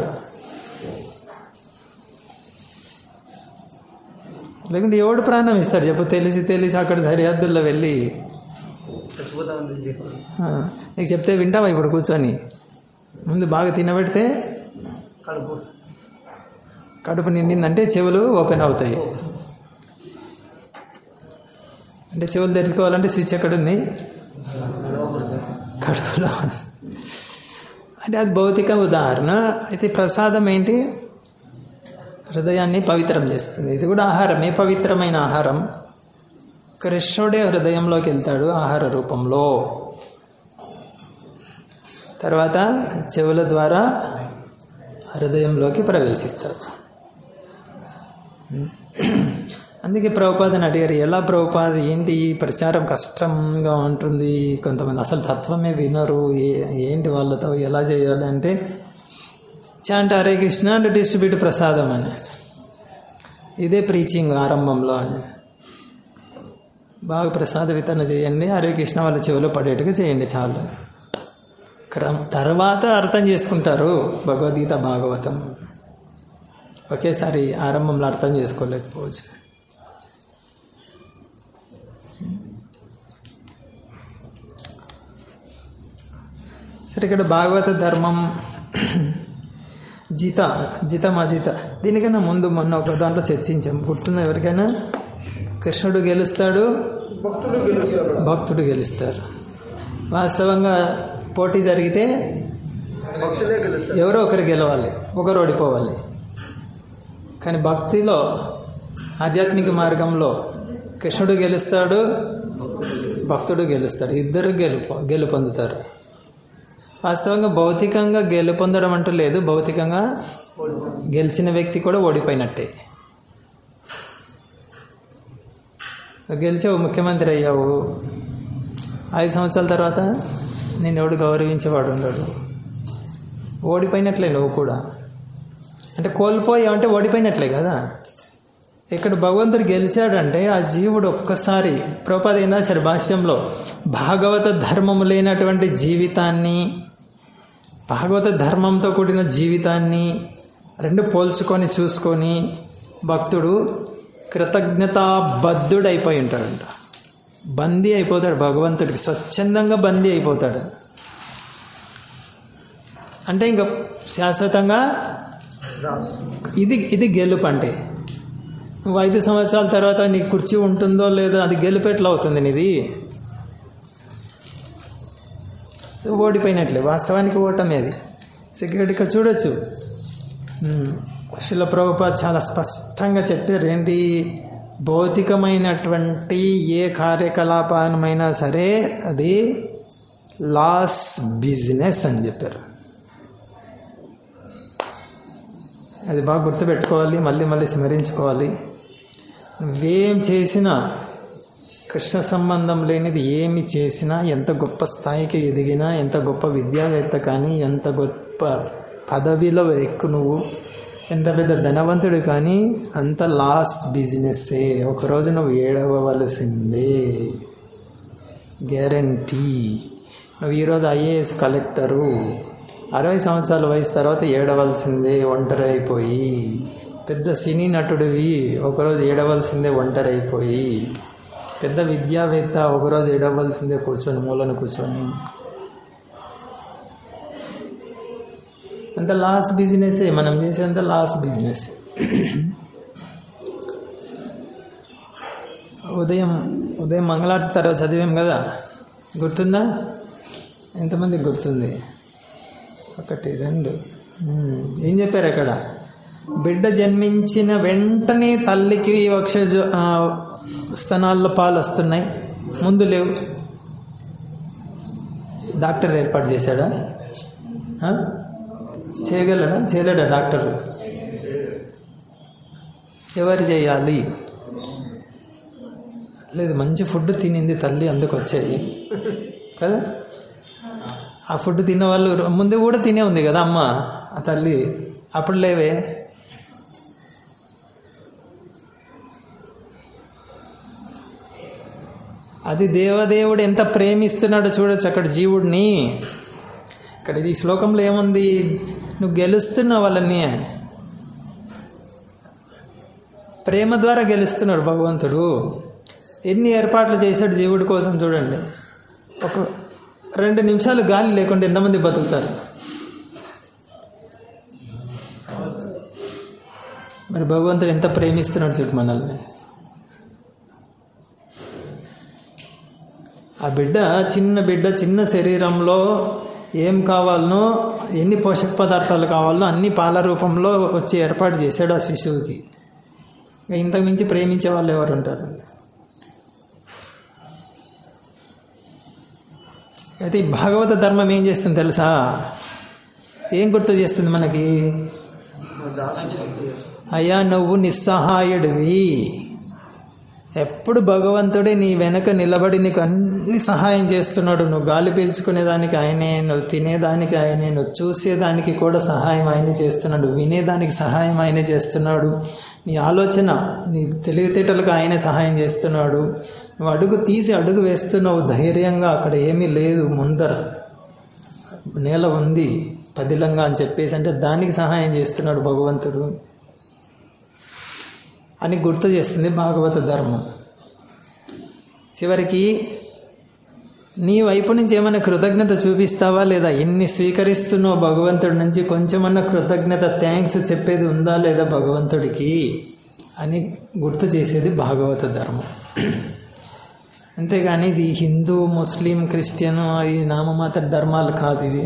లేకుంటే ఎవడు ప్రాణం ఇస్తాడు చెప్పు తెలిసి తెలిసి అక్కడ సరిహద్దుల్లో వెళ్ళి చచ్చిపోతామని చెప్పారు ఆ, నీకు చెప్తే వింటావా ఇప్పుడు కూర్చొని ముందు బాగా తినబెడితే కడుపు కడుపు నిండిందంటే చెవులు ఓపెన్ అవుతాయి అంటే చెవులు తెరుచుకోవాలంటే స్విచ్ ఎక్కడుంది లోపలికి కడుపులో అంటే అది భౌతిక ఉదాహరణ అయితే ప్రసాదం ఏంటి హృదయాన్ని పవిత్రం చేస్తుంది ఇది కూడా ఆహారమే పవిత్రమైన ఆహారం కృష్ణుడే హృదయంలోకి వెళ్తాడు ఆహార రూపంలో తర్వాత చెవుల ద్వారా హృదయంలోకి ప్రవేశిస్తాడు అందుకే ప్రభుపాదని అడిగారు ఎలా ప్రభుపాద ఏంటి ఈ ప్రచారం కష్టంగా ఉంటుంది కొంతమంది అసలు తత్వమే వినరు ఏ- ఏంటి వాళ్ళతో ఎలా చేయాలి అంటే chant Hare Krishna and distribute prasadam అని ఇదే ప్రీచింగ్ ఆరంభంలో అని బాగా ప్రసాద వితరణ చేయండి హరే కృష్ణ వాళ్ళ చెవిలో పడేట్టుగా చేయండి చాలు క్రమ తర్వాత అర్థం చేసుకుంటారు భగవద్గీత భాగవతం ఒకేసారి ఆరంభంలో అర్థం చేసుకోలేకపోవచ్చు సరే ఇక్కడ భాగవత ధర్మం జిత జితం అజిత దీనికన్నా ముందు మొన్న ఒక దాంట్లో చర్చించాం గుర్తుందా ఎవరికైనా కృష్ణుడు గెలుస్తాడు భక్తుడు గెలుస్తారు భక్తుడు గెలుస్తారు వాస్తవంగా పోటీ జరిగితే భక్తులే గెలుస్తారు ఎవరో ఒకరు గెలవాలి ఒకరు ఓడిపోవాలి కానీ భక్తిలో ఆధ్యాత్మిక మార్గంలో కృష్ణుడు గెలుస్తాడు భక్తుడు గెలుస్తాడు ఇద్దరు గెలుపు గెలుపొందుతారు వాస్తవంగా భౌతికంగా గెలుపొందడం అంటూ లేదు భౌతికంగా గెలిచిన వ్యక్తి కూడా ఓడిపోయినట్టే గెలిచావు ముఖ్యమంత్రి అయ్యావు ఐదు సంవత్సరాల తర్వాత నేను ఎవడు గౌరవించేవాడు ఉండడు ఓడిపోయినట్లే నువ్వు కూడా అంటే కోల్పోయావు అంటే ఓడిపోయినట్లే కదా ఇక్కడ భగవంతుడు గెలిచాడంటే ఆ జీవుడు ఒక్కసారి ప్రోపాద ఏం రాశారు భాష్యంలో భాగవత ధర్మము లేనటువంటి జీవితాన్ని భాగవత ధర్మంతో కూడిన జీవితాన్ని రెండు పోల్చుకొని చూసుకొని భక్తుడు కృతజ్ఞతాబద్ధుడైపోయి ఉంటాడంట బందీ అయిపోతాడు భగవంతుడికి స్వచ్ఛందంగా బందీ అయిపోతాడు అంటే ఇంకా శాశ్వతంగా ఇది ఇది గెలుపు అంటే నువ్వు ఐదు సంవత్సరాల తర్వాత నీ కుర్చీ ఉంటుందో లేదో అది గెలుపు ఎట్లా అవుతుంది నీది సో ఓడిపోయినట్లే వాస్తవానికి ఓటమి అది సెక్యూరిటీగా చూడొచ్చు ఉమ్, శిల ప్రభుపాద్ చాలా స్పష్టంగా చెప్పారు ఏంటి భౌతికమైనటువంటి ఏ కార్యకలాపానమైనా సరే అది లాస్ బిజినెస్ అని చెప్పారు అది బాగా గుర్తుపెట్టుకోవాలి మళ్ళీ మళ్ళీ స్మరించుకోవాలి నువ్వేం చేసినా కృష్ణ సంబంధం లేనిది ఏమి చేసినా ఎంత గొప్ప స్థాయికి ఎదిగినా ఎంత గొప్ప విద్యావేత్త కానీ ఎంత గొప్ప పదవిలో ఎక్కు నువ్వు ఎంత పెద్ద ధనవంతుడు కానీ అంత లాస్ బిజినెస్సే ఒకరోజు నువ్వు ఏడవలసిందే గ్యారంటీ నువ్వు ఈరోజు ఐఏఎస్ కలెక్టరు అరవై సంవత్సరాల వయసు తర్వాత ఏడవలసిందే ఒంటరి అయిపోయి పెద్ద సినీ నటుడివి ఒకరోజు ఏడవలసిందే ఒంటరి అయిపోయి పెద్ద విద్యావేత్త ఒకరోజు ఏడవలసిందే కూర్చొని మూలను కూర్చొని అంత లాస్ బిజినెసే మనం చేసేంత లాస్ బిజినెస్ ఉదయం ఉదయం మంగళారతి తర్వాత చదివాం కదా గుర్తుందా ఎంతమందికి గుర్తుంది ఒకటి రెండు ఉమ్, ఏం చెప్పారు అక్కడ బిడ్డ జన్మించిన వెంటనే తల్లికి వక్ష స్తనాల్లో పాలు వస్తున్నాయి ముందు లేవు డాక్టర్ ఏర్పాటు చేశాడా ఆ? చేయగలడా చేయలేడా డాక్టర్ ఎవరు చేయాలి లేదు మంచి ఫుడ్ తినింది తల్లి అందుకు వచ్చాయి కదా ఆ ఫుడ్ తిన్న వాళ్ళు ముందు కూడా తినే ఉంది కదా అమ్మ ఆ తల్లి అప్పుడు లేవే అది దేవదేవుడు ఎంత ప్రేమిస్తున్నాడో చూడొచ్చు అక్కడ జీవుడిని ఇక్కడ ఇది ఈ శ్లోకంలో ఏముంది నువ్వు గెలుస్తున్నావు వాళ్ళని అని ప్రేమ ద్వారా గెలుస్తున్నాడు భగవంతుడు ఎన్ని ఏర్పాట్లు చేశాడు జీవుడి కోసం చూడండి ఒక రెండు నిమిషాలు గాలి లేకుండా ఎంతమంది బతుకుతారు మరి భగవంతుడు ఎంత ప్రేమిస్తున్నాడు చూడు మనల్ని ఆ బిడ్డ చిన్న బిడ్డ చిన్న శరీరంలో ఏం కావాలనో ఎన్ని పోషక పదార్థాలు కావాలనో అన్ని పాల రూపంలో వచ్చి ఏర్పాటు చేశాడు ఆ శిశువుకి ఇంకా ఇంతకు మించి ప్రేమించే వాళ్ళు ఎవరు ఉంటారు అయితే ఈ భాగవత ధర్మం ఏం చేస్తుంది తెలుసా ఏం గుర్తు చేస్తుంది మనకి అయ్యా నువ్వు నిస్సహాయుడివి ఎప్పుడు భగవంతుడే నీ వెనక నిలబడి నీకు అన్ని సహాయం చేస్తున్నాడు నువ్వు గాలి పీల్చుకునేదానికి ఆయనే నువ్వు తినేదానికి ఆయనే నువ్వు చూసేదానికి కూడా సహాయం ఆయనే చేస్తున్నాడు వినేదానికి సహాయం ఆయనే చేస్తున్నాడు నీ ఆలోచన నీ తెలివితేటలకు ఆయనే సహాయం చేస్తున్నాడు నువ్వు అడుగు తీసి అడుగు వేస్తున్నావు ధైర్యంగా అక్కడ ఏమీ లేదు ముందర నేల ఉంది పదిలంగా అని చెప్పేసి అంటే దానికి సహాయం చేస్తున్నాడు భగవంతుడు అని గుర్తు చేస్తుంది భాగవత ధర్మం చివరికి నీ వైపు నుంచి ఏమైనా కృతజ్ఞత చూపిస్తావా లేదా ఎన్ని స్వీకరిస్తున్నావు భగవంతుడి నుంచి కొంచెమన్నా కృతజ్ఞత థ్యాంక్స్ చెప్పేది ఉందా లేదా భగవంతుడికి అని గుర్తు చేసేది భాగవత ధర్మం అంతేగాని ఇది హిందూ ముస్లిం క్రిస్టియన్ ఈ నామమాత్ర ధర్మాలు కాదు ఇది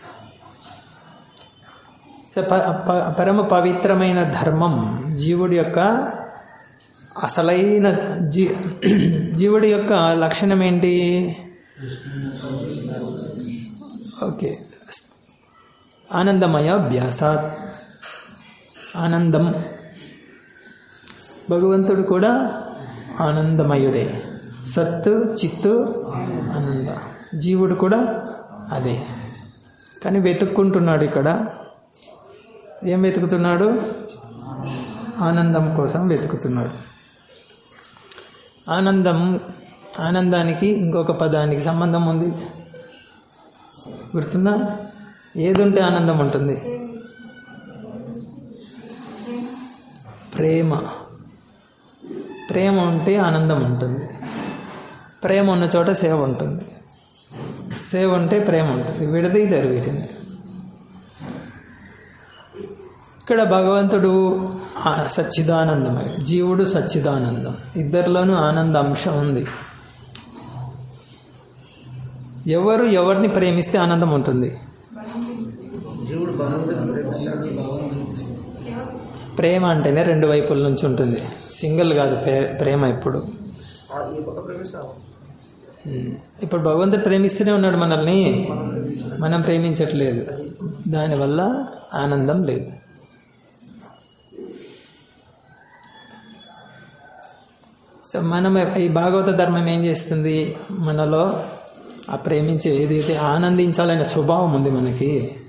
సో ప- ప- పరమ పవిత్రమైన ధర్మం జీవుడి యొక్క అసలైన జీ జీవుడి యొక్క లక్షణం ఏంటి ఓకే ఆనందమయ అభ్యాసాత్ ఆనందం భగవంతుడు కూడా ఆనందమయుడే సత్తు చిత్తు ఆనంద జీవుడు కూడా అదే కానీ వెతుక్కుంటున్నాడు ఇక్కడ ఏం వెతుకుతున్నాడు ఆనందం కోసం వెతుకుతున్నాడు ఆనందం ఆనందానికి ఇంకొక పదానికి సంబంధం ఉంది గుర్తుందా ఏది ఉంటే ఆనందం ఉంటుంది ప్రేమ ప్రేమ ఉంటే ఆనందం ఉంటుంది ప్రేమ ఉన్న చోట సేవ ఉంటుంది సేవ ఉంటే ప్రేమ ఉంటుంది విడదీయలేరు వీటిని ఇక్కడ భగవంతుడు ఆ సచ్చిదానందమై జీవుడు సచ్చిదానందం ఇద్దరిలోనూ ఆనంద అంశం ఉంది ఎవరు ఎవరిని ప్రేమిస్తే ఆనందం ఉంటుంది జీవుడు భగవంతుని ప్రేమిస్తాడు ప్రేమ అంటేనే రెండు వైపుల నుంచి ఉంటుంది సింగిల్ కాదు ప్రే- ప్రేమ ఇప్పుడు ఆ ఈ పక్క ప్రేమిస్తావు ఉమ్. ఇప్పుడు భగవంతుడు ప్రేమిస్తూనే ఉన్నాడు మనల్ని మనం ప్రేమించట్లేదు దానివల్ల ఆనందం లేదు సో మనం ఈ భాగవత ధర్మం ఏం చేస్తుంది మనలో ఆ ప్రేమించే ఏదైతే ఆనందించాలనే స్వభావం ఉంది మనకి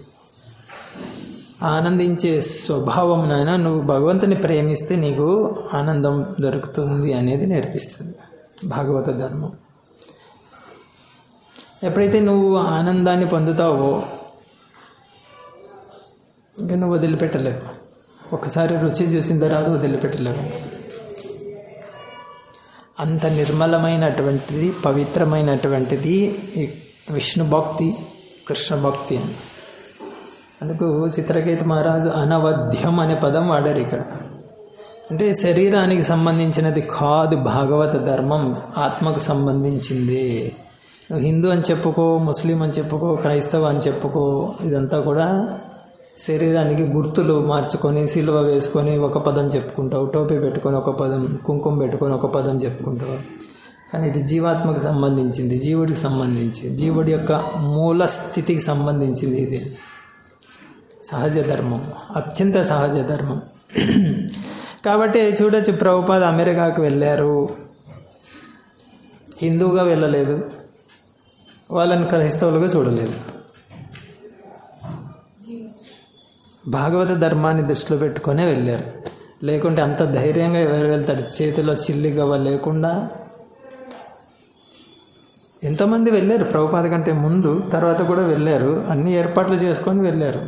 ఆనందించే స్వభావం నాయన నువ్వు భగవంతుని ప్రేమిస్తే నీకు ఆనందం దొరుకుతుంది అనేది నేర్పిస్తుంది భాగవత ధర్మం ఎప్పుడైతే నువ్వు ఆనందాన్ని పొందుతావో ఇంకా నువ్వు వదిలిపెట్టలేవు ఒకసారి రుచి చూసిన తర్వాత వదిలిపెట్టలేవు అంత నిర్మలమైనటువంటిది పవిత్రమైనటువంటిది ఈ విష్ణు భక్తి కృష్ణ భక్తి అని అందుకు చిత్రకేతు మహారాజు అనవధ్యం అనే పదం వాడారు ఇక్కడ అంటే శరీరానికి సంబంధించినది కాదు భాగవత ధర్మం ఆత్మకు సంబంధించింది నువ్వు హిందూ అని చెప్పుకో ముస్లిం అని చెప్పుకో క్రైస్తవ అని చెప్పుకో ఇదంతా కూడా శరీరానికి గుర్తులు మార్చుకొని సిలువ వేసుకొని ఒక పదం చెప్పుకుంటావు టోపీ పెట్టుకొని ఒక పదం కుంకుమ పెట్టుకొని ఒక పదం చెప్పుకుంటావు కానీ ఇది జీవాత్మకు సంబంధించింది జీవుడికి సంబంధించింది జీవుడి యొక్క మూల స్థితికి సంబంధించింది ఇది సహజ ధర్మం అత్యంత సహజ ధర్మం కాబట్టి చూడొచ్చు ప్రభుపాద అమెరికాకు వెళ్ళారు హిందూగా వెళ్ళలేదు వాళ్ళని క్రైస్తవులుగా చూడలేదు భాగవత ధర్మాన్ని దృష్టిలో పెట్టుకొనే వెళ్ళారు లేకుంటే అంత ధైర్యంగా ఎవరు వెళ్తారు చేతిలో చిల్లి గవ్వ లేకుండా ఎంతమంది వెళ్ళారు ప్రభుపాద కంటే ముందు తర్వాత కూడా వెళ్ళారు అన్ని ఏర్పాట్లు చేసుకొని వెళ్ళారు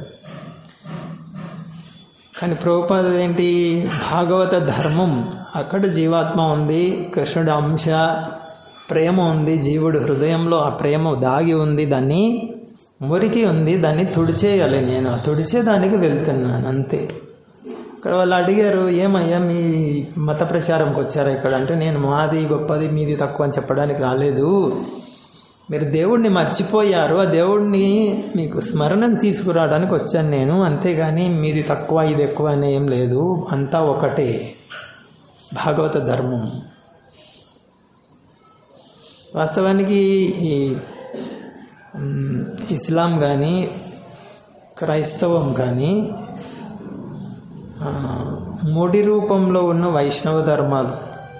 కానీ ప్రభుపాద ఏంటి భాగవత ధర్మం అక్కడ జీవాత్మ ఉంది కృష్ణుడి అంశ ప్రేమ ఉంది జీవుడు హృదయంలో ఆ ప్రేమ దాగి ఉంది దాన్ని మురికి ఉంది దాన్ని తుడిచేయాలి నేను ఆ తుడిచేదానికి వెళ్తున్నాను అంతే ఇక్కడ వాళ్ళు అడిగారు ఏమయ్యా మీ మత ప్రచారంకి వచ్చారా ఇక్కడ అంటే నేను మాది గొప్పది మీది తక్కువ అని చెప్పడానికి రాలేదు మీరు దేవుడిని మర్చిపోయారు ఆ దేవుడిని మీకు స్మరణకు తీసుకురావడానికి వచ్చాను నేను అంతేగాని మీది తక్కువ ఇది ఎక్కువ అని ఏం లేదు అంతా ఒకటే భాగవత ధర్మం వాస్తవానికి ఈ మ్, ఇస్లాం కానీ క్రైస్తవం కానీ ఆ, ముడి రూపంలో ఉన్న వైష్ణవ ధర్మాలు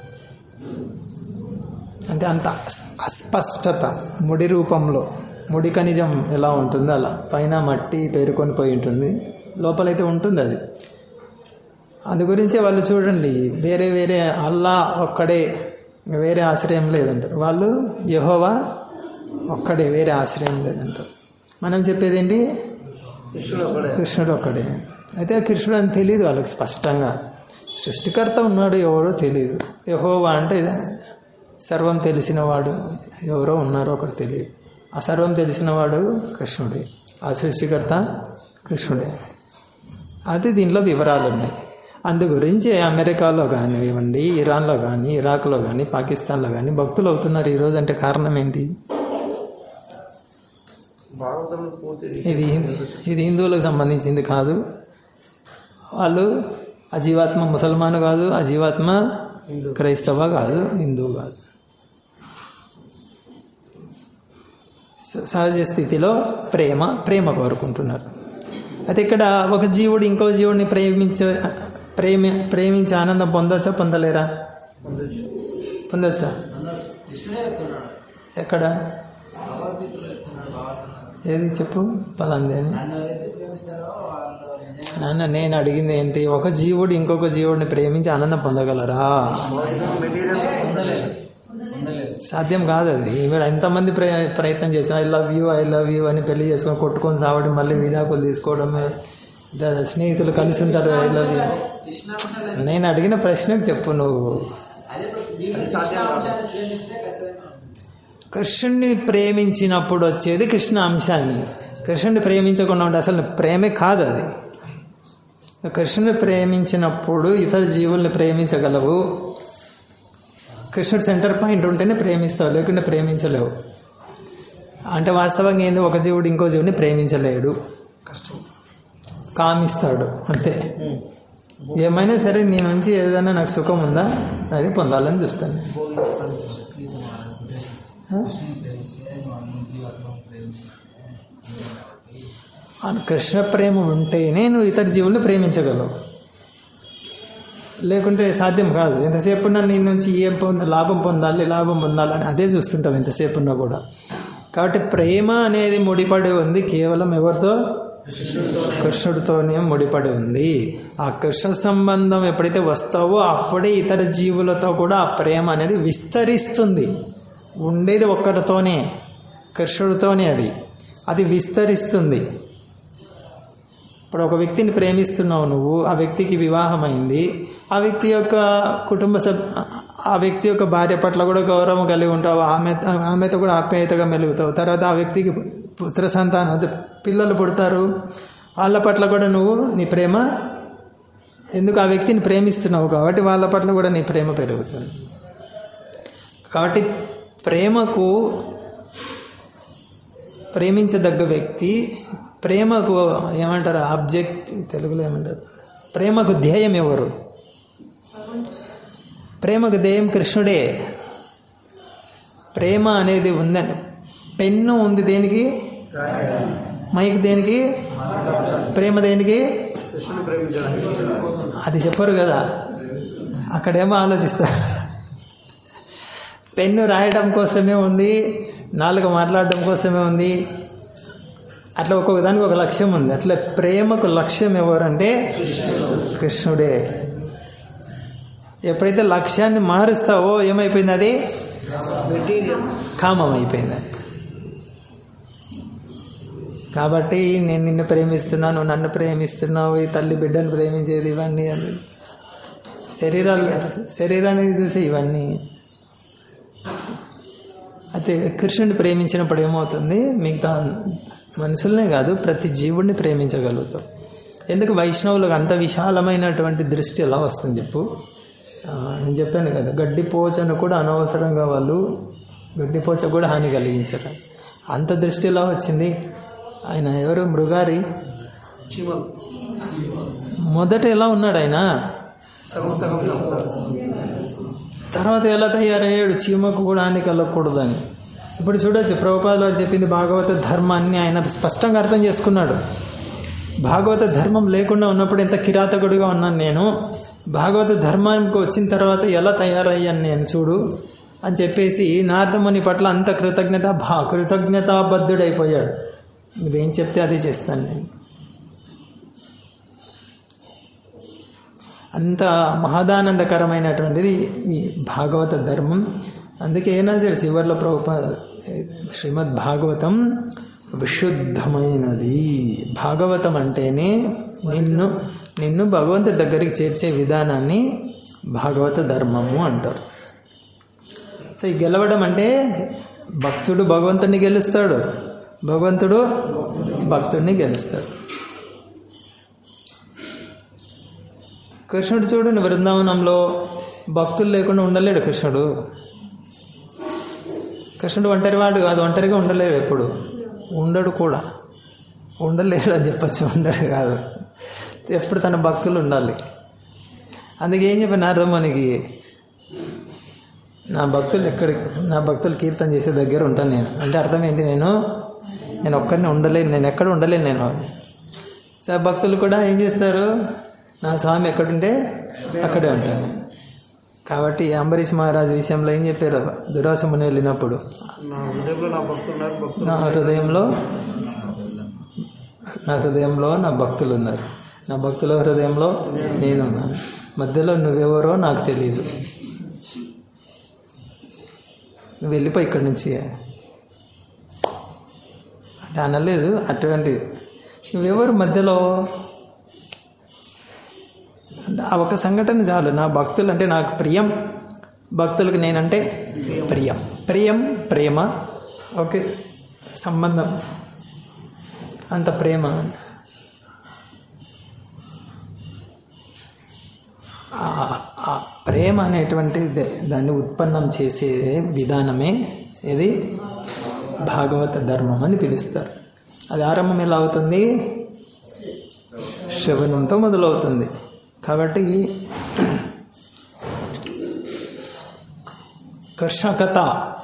అంటే అంత అస్- అస్పష్టత ముడి రూపంలో ముడి ఖనిజం ఎలా ఉంటుందో అలా పైన మట్టి పేరుకొని పోయి ఉంటుంది లోపలైతే ఉంటుంది అది అందు గురించే వాళ్ళు చూడండి వేరే వేరే అల్లా ఒక్కడే వేరే ఆశ్రయం లేదంటారు వాళ్ళు యహోవా ఒక్కడే వేరే ఆశ్రయం లేదంటారు మనం చెప్పేది ఏంటి కృష్ణుడు ఒకడే కృష్ణుడు ఒక్కడే అయితే ఆ కృష్ణుడు అని తెలియదు వాళ్ళకి స్పష్టంగా సృష్టికర్త ఉన్నాడు ఎవరో తెలియదు యహోవా అంటే ఇది సర్వం తెలిసినవాడు ఎవరో ఉన్నారో ఒకటి తెలియదు ఆ సర్వం తెలిసినవాడు కృష్ణుడే ఆ సృష్టికర్త కృష్ణుడే అది దీనిలో వివరాలు ఉన్నాయి అందు గురించి అమెరికాలో కానివ్వండి ఇరాన్లో కానీ ఇరాక్లో కానీ పాకిస్తాన్లో కానీ భక్తులు అవుతున్నారు ఈరోజు అంటే కారణం ఏంటి భాగవతంలో పూర్తి ఇది ఇది హిందువులకు సంబంధించింది కాదు వాళ్ళు ఆ జీవాత్మ ముసల్మాన్ కాదు ఆ జీవాత్మ క్రైస్తవ కాదు హిందువు కాదు స- సహజ స్థితిలో ప్రేమ ప్రేమ కోరుకుంటున్నారు అయితే ఇక్కడ ఒక జీవుడు ఇంకో జీవుడిని ప్రేమించ ప్రేమ ప్రేమించి ఆనందం పొందొచ్చా పొందలేరా పొందొచ్చు పొందొచ్చా కృష్ణుడే చెప్తున్నాడు ఎక్కడ భగవద్గీతలో చెప్తున్నాడు భాగవతంలో ఏది చెప్పు పలాంది అని నన్ను ఎవరైతే ప్రేమిస్తారో వాళ్ళు నిజంగా నాన్న నేను అడిగింది ఏంటి ఒక జీవుడు ఇంకొక జీవుడిని ప్రేమించి ఆనందం పొందగలరా మెటీరియల్ ఉండలేదు ఉండలేదు సాధ్యం కాదు అది ఈమె ఎంతమంది ప్ర ప్రయత్నం చేస్తాం I love you I love you అని పెళ్లి చేసుకొని కొట్టుకొని సావడం మళ్ళీ విడాకులు తీసుకోవడం ద- స్నేహితులు కలిసి ఉంటారు ఐ లవ్ యూ కృష్ణాంశాన్ని నేను అడిగిన ప్రశ్నకు చెప్పు నువ్వు అదే మీరు సాధ్యం కాదు. కృష్ణాంశాన్ని ప్రేమిస్తే ఖచ్చితంగా కృష్ణుడిని ప్రేమించినప్పుడు వచ్చేది కృష్ణ అంశాన్ని కృష్ణుడిని ప్రేమించకుండా ఉంటే అసలు ప్రేమే కాదు అది కృష్ణుని ప్రేమించినప్పుడు ఇతర జీవుల్ని ప్రేమించగలవు కృష్ణుడు సెంటర్ పాయింట్ ఉంటేనే ప్రేమిస్తావు లేకుంటే ప్రేమించలేవు అంటే వాస్తవంగా ఏంది ఒక జీవుడు ఇంకో జీవుని ప్రేమించలేడు కామిస్తాడు అంతే ఏమైనా సరే నీ నుంచి ఏదైనా నాకు సుఖం ఉందా అది పొందాలని చూస్తాను ఆ? ఆ కృష్ణ ప్రేమ ఉంటేనే నువ్వు ఇతర జీవుల్ని ప్రేమించగలవు లేకుంటే సాధ్యం కాదు ఎంతసేపు ఉన్నా నీ నుంచి ఏం పొంద లాభం పొందాలి లాభం పొందాలని అదే చూస్తుంటాం ఎంతసేపు ఉన్నా కూడా కాబట్టి ప్రేమ అనేది ముడిపడి ఉంది కేవలం ఎవరితో కృష్ణుడితోనే ముడిపడి ఉంది ఆ కృష్ణ సంబంధం ఎప్పుడైతే వస్తావో అప్పుడే ఇతర జీవులతో కూడా ఆ ప్రేమ అనేది విస్తరిస్తుంది ఉండేది ఒక్కరితోనే కృష్ణుడితోనే అది అది విస్తరిస్తుంది ఇప్పుడు ఒక వ్యక్తిని ప్రేమిస్తున్నావు నువ్వు ఆ వ్యక్తికి వివాహమైంది ఆ వ్యక్తి యొక్క కుటుంబ సభ్ ఆ వ్యక్తి యొక్క భార్య పట్ల కూడా గౌరవం కలిగి ఉంటావు ఆమె ఆమెతో కూడా ఆప్యాయతగా మెలుగుతావు తర్వాత ఆ వ్యక్తికి పుత్ర సంతానం అదే పిల్లలు పుడతారు వాళ్ళ పట్ల కూడా నువ్వు నీ ప్రేమ ఎందుకు ఆ వ్యక్తిని ప్రేమిస్తున్నావు కాబట్టి వాళ్ళ పట్ల కూడా నీ ప్రేమ పెరుగుతుంది కాబట్టి ప్రేమకు ప్రేమించదగ్గ వ్యక్తి ప్రేమకు ఏమంటారు ఆబ్జెక్ట్ తెలుగులో ఏమంటారు ప్రేమకు ధ్యేయం ఎవరు ప్రేమకు ధ్యేయం కృష్ణుడే ప్రేమ అనేది ఉందని పెన్ను ఉంది దేనికి మైక్ దేనికి ప్రేమ దేనికి కృష్ణుని ప్రేమించడానికి అది చెప్పరు కదా అక్కడేమో ఆలోచిస్తారు పెన్ను రాయడం కోసమే ఉంది నాలుగు మాట్లాడడం కోసమే ఉంది అట్లా ఒక్కొక్క దానికి ఒక లక్ష్యం ఉంది అట్లా ప్రేమకు లక్ష్యం ఎవరంటే కృష్ణుడే ఎప్పుడైతే లక్ష్యాన్ని మారుస్తావో ఏమైపోయింది అది మెటీరియల్ కామం అయిపోయింది అది. కాబట్టి నేను నిన్ను ప్రేమిస్తున్నాను నన్ను ప్రేమిస్తున్నావు ఈ తల్లి బిడ్డను ప్రేమించేది ఇవన్నీ అది శరీరాలు శరీరానికి చూసే ఇవన్నీ అయితే కృష్ణుని ప్రేమించినప్పుడు ఏమవుతుంది మిగతా మనుషులనే కాదు ప్రతి జీవుడిని ప్రేమించగలుగుతాం ఎందుకు వైష్ణవులకు అంత విశాలమైనటువంటి దృష్టి ఎలా వస్తుంది చెప్పు ఆ, నేను చెప్పాను కదా గడ్డిపోచను కూడా అనవసరంగా వాళ్ళు గడ్డిపోచ కూడా హాని కలిగించారు అంత దృష్టి ఎలా వచ్చింది ఆయన ఎవరు మృగారి చీమలు మొదట ఎలా ఉన్నాడు ఆయన సగం సగం సగం తర్వాత ఎలా తయారయ్యాడు చీమకు కూడా హాని కలగకూడదని ఇప్పుడు చూడొచ్చు ప్రభుపాదులు వారు చెప్పింది భాగవత ధర్మాన్ని ఆయన స్పష్టంగా అర్థం చేసుకున్నాడు భాగవత ధర్మం లేకుండా ఉన్నప్పుడు ఎంత కిరాతకుడిగా ఉన్నాను నేను భాగవత ధర్మానికి వచ్చిన తర్వాత ఎలా తయారయ్యాను నేను చూడు అని చెప్పేసి నారదముని పట్ల అంత కృతజ్ఞత భా కృతజ్ఞతాబద్ధుడైపోయాడు నువ్వేం చెప్తే అదే చేస్తాను నేను అంత మహదానందకరమైనటువంటిది ఈ భాగవత ధర్మం అందుకే ఏనా సరే చివరిలో ప్రభుపా శ్రీమద్ భాగవతం విశుద్ధమైనది భాగవతం అంటేనే నిన్ను నిన్ను భగవంతుడి దగ్గరికి చేర్చే విధానాన్ని భాగవత ధర్మము అంటారు సో ఈ గెలవడం అంటే భక్తుడు భగవంతుడిని గెలుస్తాడు భగవంతుడు భక్తుడిని గెలుస్తాడు కృష్ణుడు చూడండి బృందావనంలో భక్తులు లేకుండా ఉండలేడు కృష్ణుడు కృష్ణుడు ఒంటరి వాడు కాదు ఒంటరిగా ఉండలేడు ఎప్పుడు ఉండడు కూడా ఉండలేడు అని చెప్పచ్చు ఉండడు కాదు ఎప్పుడు తన భక్తులు ఉండాలి అందుకే ఏం చెప్పాను అర్థం మనకి నా భక్తులు ఎక్కడికి నా భక్తులు కీర్తన చేసే దగ్గర ఉంటాను నేను అంటే అర్థం ఏంటి నేను నేను ఒక్కరిని ఉండలేను నేను ఎక్కడ ఉండలేను నేను సో భక్తులు కూడా ఏం చేస్తారు నా స్వామి ఎక్కడుంటే అక్కడే ఉంటాను కాబట్టి అంబరీష్ మహారాజు విషయంలో ఏం చెప్పారు దురాసముని వెళ్ళినప్పుడు నా హృదయంలో నా భక్తులు ఉన్నారు భక్తులు నా హృదయంలో నా హృదయంలో నా భక్తులు ఉన్నారు నా భక్తుల హృదయంలో నేనున్నాను మధ్యలో నువ్వెవరో నాకు తెలియదు నువ్వు వెళ్ళిపోయి ఇక్కడి నుంచి అంటే అనలేదు అటువంటి నువ్వెవరు మధ్యలో అంటే ఆ ఒక సంఘటన చాలు నా భక్తులు అంటే నాకు ప్రియం భక్తులకు నేనంటే ప్రియం ప్రియం ప్రేమ ఓకే సంబంధం అంత ప్రేమ ఆ- ఆ ప్రేమ అనేటువంటి ద- దాన్ని ఉత్పన్నం చేసే విధానమే ఇది భాగవత ధర్మం అని పిలుస్తారు అది ఆరంభం ఎలా అవుతుంది శ్రవణంతో మొదలవుతుంది కాబట్టి కృష్ణ కథ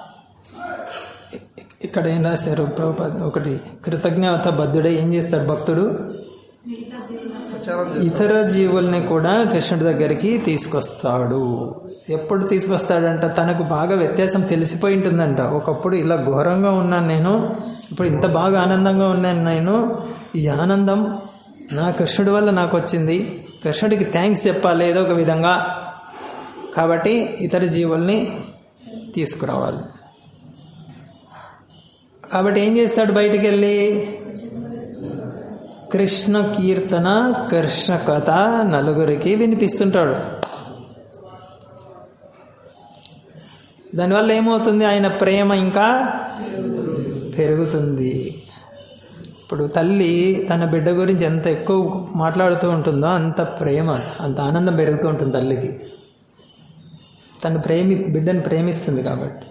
ఇక్కడ ఏం రాశారు ప్రభుపాద ఒకటి కృతజ్ఞత బద్ధుడే ఏం చేస్తాడు భక్తుడు ప్రచారం ఇతర జీవుల్ని కూడా కృష్ణుడి దగ్గరికి తీసుకొస్తాడు ఎప్పుడు తీసుకొస్తాడంట తనకు బాగా వ్యత్యాసం తెలిసిపోయి ఉంటుందంట ఒకప్పుడు ఇలా ఘోరంగా ఉన్నాను నేను ఇప్పుడు ఇంత బాగా ఆనందంగా ఉన్నాను నేను ఈ ఆనందం నా కృష్ణుడి వల్ల నాకు వచ్చింది కృష్ణుడికి థ్యాంక్స్ చెప్పాలి ఏదో ఒక విధంగా కాబట్టి ఇతర జీవుల్ని తీసుకురావాలి కాబట్టి ఏం చేస్తాడు బయటికి వెళ్ళి కృష్ణ కీర్తన కృష్ణ కథ నలుగురికి వినిపిస్తుంటాడు దానివల్ల ఏమవుతుంది ఆయన ప్రేమ ఇంకా పెరుగుతుంది ఇప్పుడు తల్లి తన బిడ్డ గురించి ఎంత ఎక్కువ మాట్లాడుతూ ఉంటుందో అంత ప్రేమ అంత ఆనందం పెరుగుతూ ఉంటుంది తల్లికి తను ప్రేమి బిడ్డను ప్రేమిస్తుంది కాబట్టి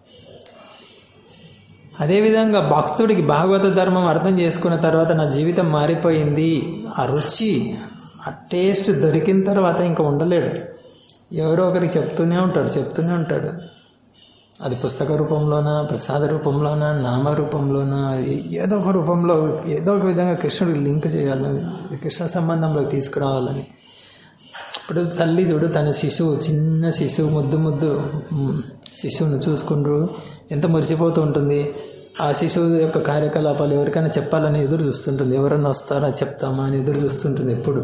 అదేవిధంగా భక్తుడికి భాగవత ధర్మం అర్థం చేసుకున్న తర్వాత నా జీవితం మారిపోయింది ఆ రుచి ఆ టేస్ట్ దొరికిన తర్వాత ఇంకా ఉండలేడు ఎవరో ఒకరికి చెప్తూనే ఉంటాడు చెప్తూనే ఉంటాడు అది పుస్తక రూపంలోనా ప్రసాద రూపంలోనా నామ రూపంలోనా ఏదో ఒక రూపంలో ఏదో ఒక విధంగా కృష్ణుడికి లింక్ చేయాలని కృష్ణ సంబంధంలో తీసుకురావాలని ఇప్పుడు తల్లి చూడు తన శిశువు చిన్న శిశువు ముద్దు ముద్దు మ్, శిశువును చూసుకుంటూ ఎంత మురిసిపోతూ ఉంటుంది ఆ శిశువు యొక్క కార్యకలాపాలు ఎవరికైనా చెప్పాలని ఎదురు చూస్తుంటుంది ఎవరన్నా వస్తారా చెప్తామా అని ఎదురు చూస్తుంటుంది ఎప్పుడు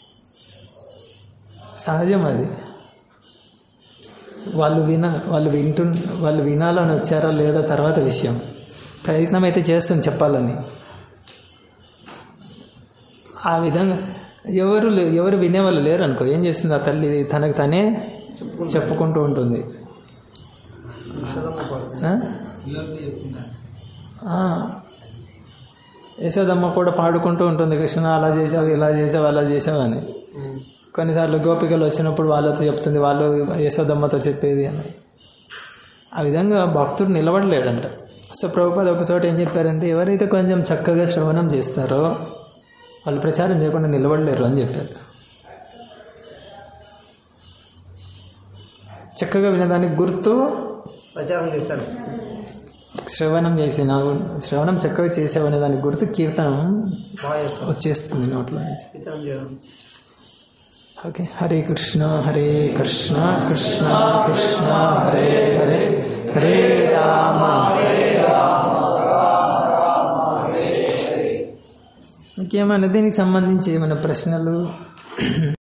సహజం అది వాళ్ళు విన వాళ్ళు వింటు వాళ్ళు వినాలని వచ్చారా లేదా తర్వాత విషయం ప్రయత్నం అయితే చేస్తుంది చెప్పాలని ఆ విధంగా ఎవరు లే- ఎవరు వినేవాళ్ళు లేరు అనుకో ఏం చేస్తుంది ఆ తల్లి తనకు తనే చెప్పుకుంటూ ఉంటుంది ఆ? ఆ. యశోదమ్మ కూడా పాడుకుంటూ ఉంటుంది కృష్ణ అలా చేసావు ఇలా చేసావు అలా చేసావు అని కొన్నిసార్లు గోపికలు వచ్చినప్పుడు వాళ్ళతో చెప్తుంది వాళ్ళు యశోదమ్మతో చెప్పేది అని ఆ విధంగా భక్తుడు నిలబడలేడంట సో ప్రభుపాద ఒక చోట ఏం చెప్పారంటే ఎవరైతే కొంచెం చక్కగా శ్రవణం చేస్తారో వాళ్ళు ప్రచారం చేయకుండా నిలబడలేరు అని చెప్పారు చక్కగా వినదానికి గుర్తు ప్రచారం చేస్తారు శ్రవణం చేసిన శ్రవణం చక్కగా చేసావనే దానికి గుర్తు కీర్తనం బాగా చేస్తారు వచ్చేస్తుంది నోట్లో నుంచి విత్తనం చేయడం ఓకే హరే కృష్ణ హరే కృష్ణ కృష్ణ కృష్ణ హరే హరే హరే రామ హరే ఇంకేమైనా దీనికి సంబంధించి ఏమైనా ప్రశ్నలు